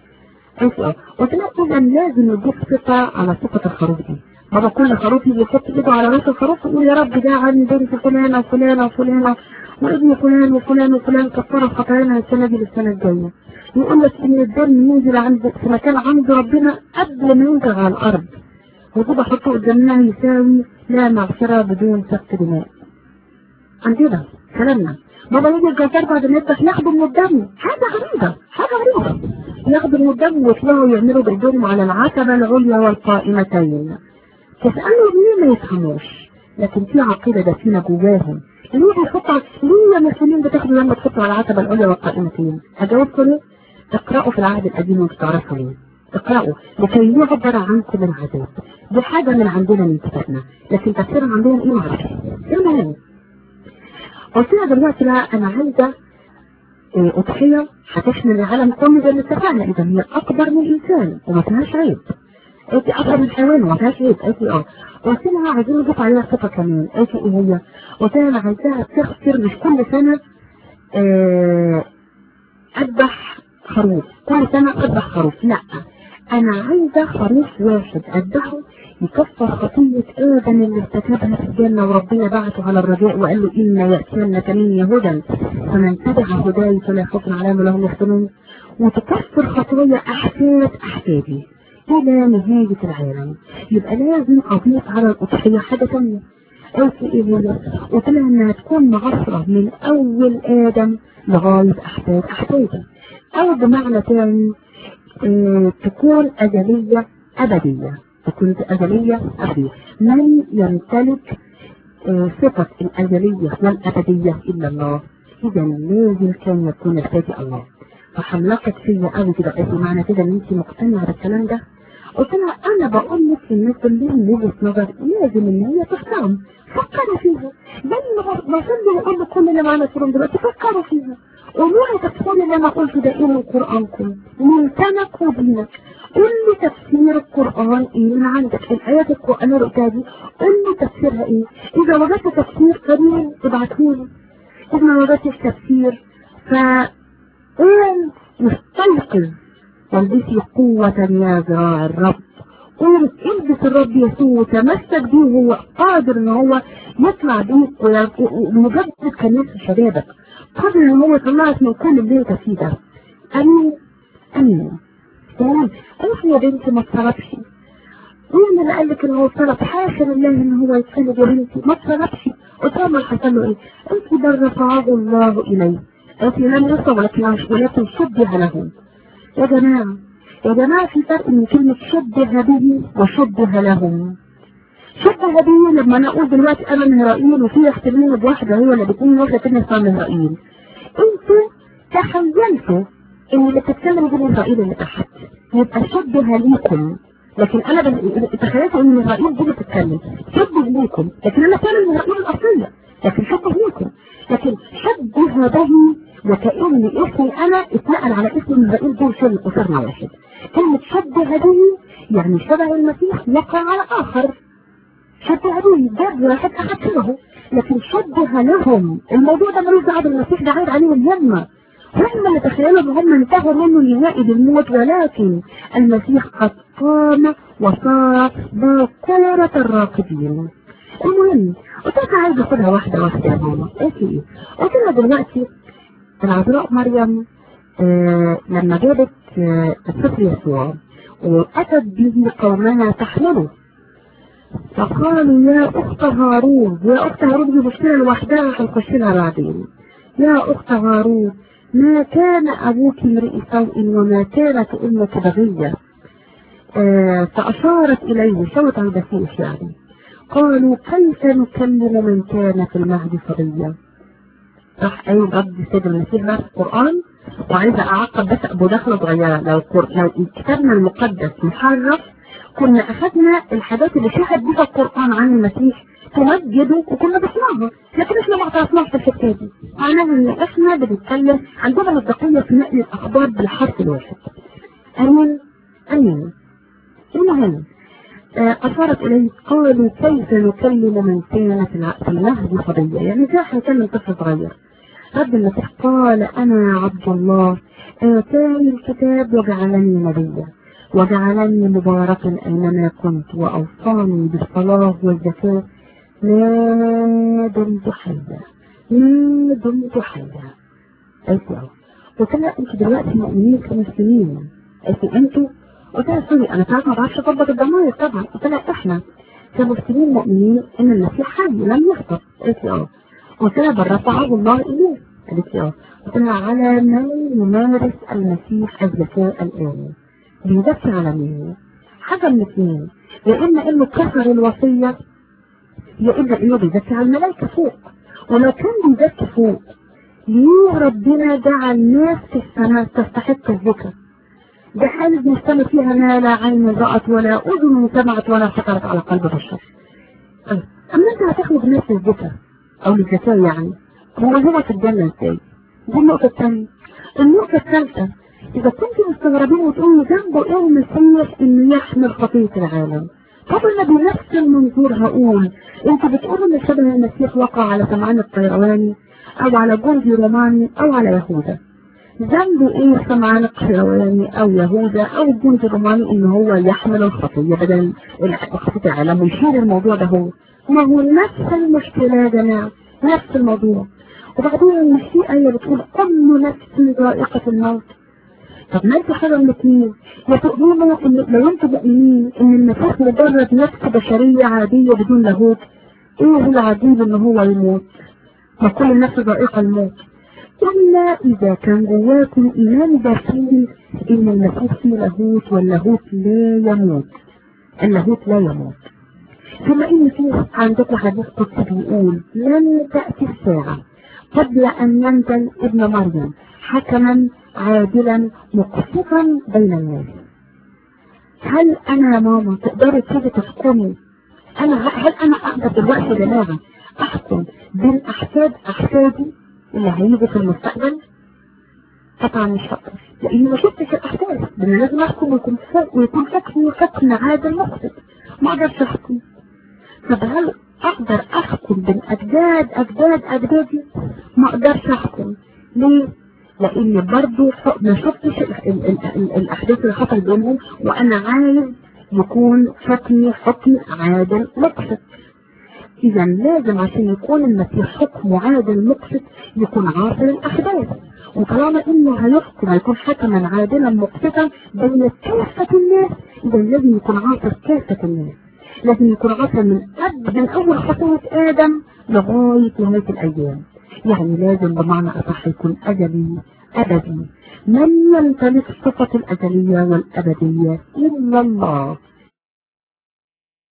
وتلاقي إذا لازم يجيب ثقة على ثقة الخروف دي بابا كل خروف يجي يحط ايده على راس الخروف ويقول يا رب ده عن بنت فلانة وفلانة وفلانة وابن فلان وفلان وفلان كفروا خطايانا السنة دي للسنة الجاية يقول لك ان الدم ينزل عند في مكان عند ربنا قبل ما ينزل على الارض وكده حطه قدامنا يساوي لا مغفرة بدون سفك دماء عندنا كلامنا بابا يجي الجزار بعد ما يذبح ياخده من الدم حاجة غريبة حاجة غريبة ياخدوا من الدم ويطلعوا يعملوا بايديهم على العتبة العليا والقائمتين تسألوا ليه ما يفهموش لكن في عقيدة دفينة جواهم ليه هيحطوا ليه يا مسلمين بتاخدوا لما تحطوا على العتبة العليا والقائمتين هجاوبكم ليه اقرأوا في العهد القديم وانتوا تعرفوا ليه اقرأوا لكي يعبر عنكم العذاب دي حاجة من عندنا من كتابنا لكن تفسيرها عندنا ايه معرفش المهم قلت لها دلوقتي بقى انا عايزة إيه اضحية هتشمل العالم كله زي ما اتفقنا اذا هي اكبر من الانسان وما فيهاش عيب قلت اكبر من الحيوان وما فيهاش عيب قلت اه قلت لها عايزين نضيف عليها صفة كمان قلت ايه هي قلت لها انا عايزاها تغفر مش كل سنة اه اذبح خروف كل سنة اذبح خروف لا انا عايزة خروف واحد اذبحه يكفر خطية آدم اللي ارتكبها في الجنة وربنا بعته على الرجاء وقال له إن يأتينك مني هدى فمن تبع هداي فلا خوف عليهم ولا هم يحزنون وتكفر خطايا أحفاد أحفادي إلى نهاية العالم يبقى لازم أضيف على الأضحية حاجة ثانية أو في إيه هي قلت لها إنها تكون معصرة من أول آدم لغاية أحفاد أحفادي أو بمعنى ثاني اه تكون أزلية أبدية تكون أزلية أبدية من يمتلك اه صفة الأزلية والأبدية إلا الله إذا لازم كان يكون الفاتي الله فحملقت فيا قوي كده قالت معنى كده ان انت مقتنعه بالكلام ده قلت لها انا بقول لك ان كلهم وجهه نظر لازم ان هي تحترم فكروا فيها زي ما صلي يقول كل اللي معانا فيهم دلوقتي فكروا فيها قولوا تفسير اللي انا قلته ده ايه من قرانكم من سنك ودينك قول لي تفسير القران ايه من عندك الايات القران اللي قلتها دي قول لي تفسيرها ايه اذا وجدت تفسير كريم ابعتهولي اذا ما وجدتش تفسير ف قوم مستيقظ والبسي قوة يا ذراع الرب قوم البس الرب يسوع وتمسك بيه هو قادر ان هو يطلع بيك ومجدد كنيسة شبابك قادر ان هو يطلعك من كل اللي انت فيه ده امين امين تمام قالت يا بنتي ما تصرفش مين اللي قال لك ان هو صرف حاشا لله ان هو يتخلد يا بنتي ما تصرفش قلت لها ما حصل له ايه قلت بل رفعه الله اليه قالت لي لم يصل ولكن ولكن شبه له يا جماعة يا جماعة في فرق من كلمة شبه به وشبه لهم شبه به لما انا اقول دلوقتي انا مهرائيل وفي احتمال بواحدة هو اللي بتكون واحدة تانية اسمها مهرائيل انتوا تخيلتوا ان اللي بتتكلم دي مهرائيل اللي تحت يبقى شبه ليكم لكن انا تخيلت ان مهرائيل دي بتتكلم شبه ليكم لكن انا فعلا مهرائيل الاصلية لكن شبه ليكم لكن شبه به وكأن اسمي انا اتنقل على اسم المرائيل دول شل وصرنا واحد كلمة شبه به يعني شبه المسيح يقع على اخر شبه به جاب واحد اخذ شبهه لكن شبه لهم الموضوع ده ملوش دعوه بالمسيح ده عايد عليهم يما هم اللي تخيلوا ان هم انتهوا منه لنهائي بالموت ولكن المسيح قد قام وصار باكورة الراقدين المهم قلت لها عايزه اخدها واحده واحده يا ماما قالت لي ايه؟ قلت لها دلوقتي العذراء مريم آه لما جابت آه الطفل يسوع واتت به قومها تحمله فقالوا يا اخت هارون يا اخت هارون دي مشكله لوحدها هنخش لها بعدين يا اخت هارون ما كان ابوك امرئ سوء وما كانت امك بغيه آه فاشارت اليه شوت على المسيح يعني قالوا كيف نكلم من كان في المهد صبيا راح قايل رب سيد المسيح بقى في القرآن وعايزة أعقب بس مداخلة صغيرة لو لو كتابنا المقدس محرف كنا أخذنا الحاجات اللي شهد بها القرآن عن المسيح تمجده وكنا بنسمعها لكن احنا ما اعترفناش بالحكايه دي معناها ان احنا بنتكلم عندنا مصداقيه في نقل الاخبار بالحرف الواحد امين امين المهم آه، أشارت إليه قالوا كيف نكلم من كان في الع- في المهد صبيا يعني ازاي هنكلم طفل صغير رد المسيح قال أنا عبد الله آتاني الكتاب وجعلني نبيا وجعلني مباركا أينما كنت وأوصاني بالصلاة والزكاة ما دمت حيا ما دمت حيا قلت له قلت لها انتوا دلوقتي مؤمنين كمسلمين قلت لي انتوا قلت لها سوري انا ساعات ما بعرفش اضبط الضمائر طبعا قلت لها احنا كمسلمين مؤمنين ان المسيح حي لم يخطب قالت لي اه قلت لها بل رفعه الله اليه قالت لي اه قلت لها على من يمارس المسيح الذكاء الآن بيذكر على مين حاجة من اثنين يا إما إنه كسر الوصية يا إما إنه بيذكر على الملائكة فوق ولو كان بيذكر فوق ليه ربنا جعل ناس في السماء تستحق الذكر ده حالة مستمع فيها ما لا عين رأت ولا أذن سمعت ولا خطرت على قلب بشر طيب، أما أنت هتخلق الناس للذكر أو للذكاء يعني هو هو في الجنة ازاي؟ دي النقطة الثانية النقطة الثالثة إذا كنتم مستغربين وتقولوا ذنبه إيه المسيح إنه يحمل خطية العالم طب أنا بنفس المنظور هقول أنتوا بتقولوا إن شبه المسيح وقع على سمعان الطيرواني أو على جندي روماني أو على يهوذا ذنبه إيه سمعان الطيرواني أو يهوذا أو الجندي الروماني إن هو يحمل الخطية بدل خطية العالم ويشيل الموضوع ده هو ما هو نفس المشكلة يا جماعة نفس الموضوع وبعدين مش في آية بتقول كل نفس ذائقة الموت طب ما انت حاجة من الاثنين يا تؤمنوا ان لو انتوا مؤمنين ان المسيح مجرد نفس بشرية عادية بدون لاهوت ايه العجيب ان هو يموت ما كل النفس ذائقة الموت إلا إذا كان جواكم إيمان داخلي إن المسيح فيه لاهوت واللاهوت لا يموت اللاهوت لا يموت ثم إن في عندكم حديث قدسي بيقول لن تأتي الساعة قبل أن ينزل ابن مريم حكما عادلا مقسطا بين الناس هل أنا يا ماما تقدري تيجي تحكمي أنا هل أنا أقدر دلوقتي دماغي أحكم بين أحفاد أحفادي اللي هيجوا في المستقبل؟ طبعا مش هقدر لأني ما شفتش الأحداث ده أنا لازم أحكم ويكون فوق ويكون حكمي حكم عادل مقصد ما أقدرش أحكم طب هل اقدر احكم بين اجداد اجداد اجدادي ما اقدرش احكم ليه لان برضو ما شفتش ال ال ال ال الاحداث اللي حصل بينهم وانا عايز يكون حكمي حكم عادل مقصد اذا لازم عشان يكون المسيح حكمه عادل مقصد يكون عاصر الاحداث وطالما انه هيحكم هيكون حكما عادلا مقسطا بين كافة الناس اذا لازم يكون عاصر كافة الناس لازم يكون عصر من قبل من أول خطوة آدم لغاية نهاية الأيام يعني لازم بمعنى أصح يكون أزلي أبدي من يمتلك صفة الأزلية والأبدية إلا الله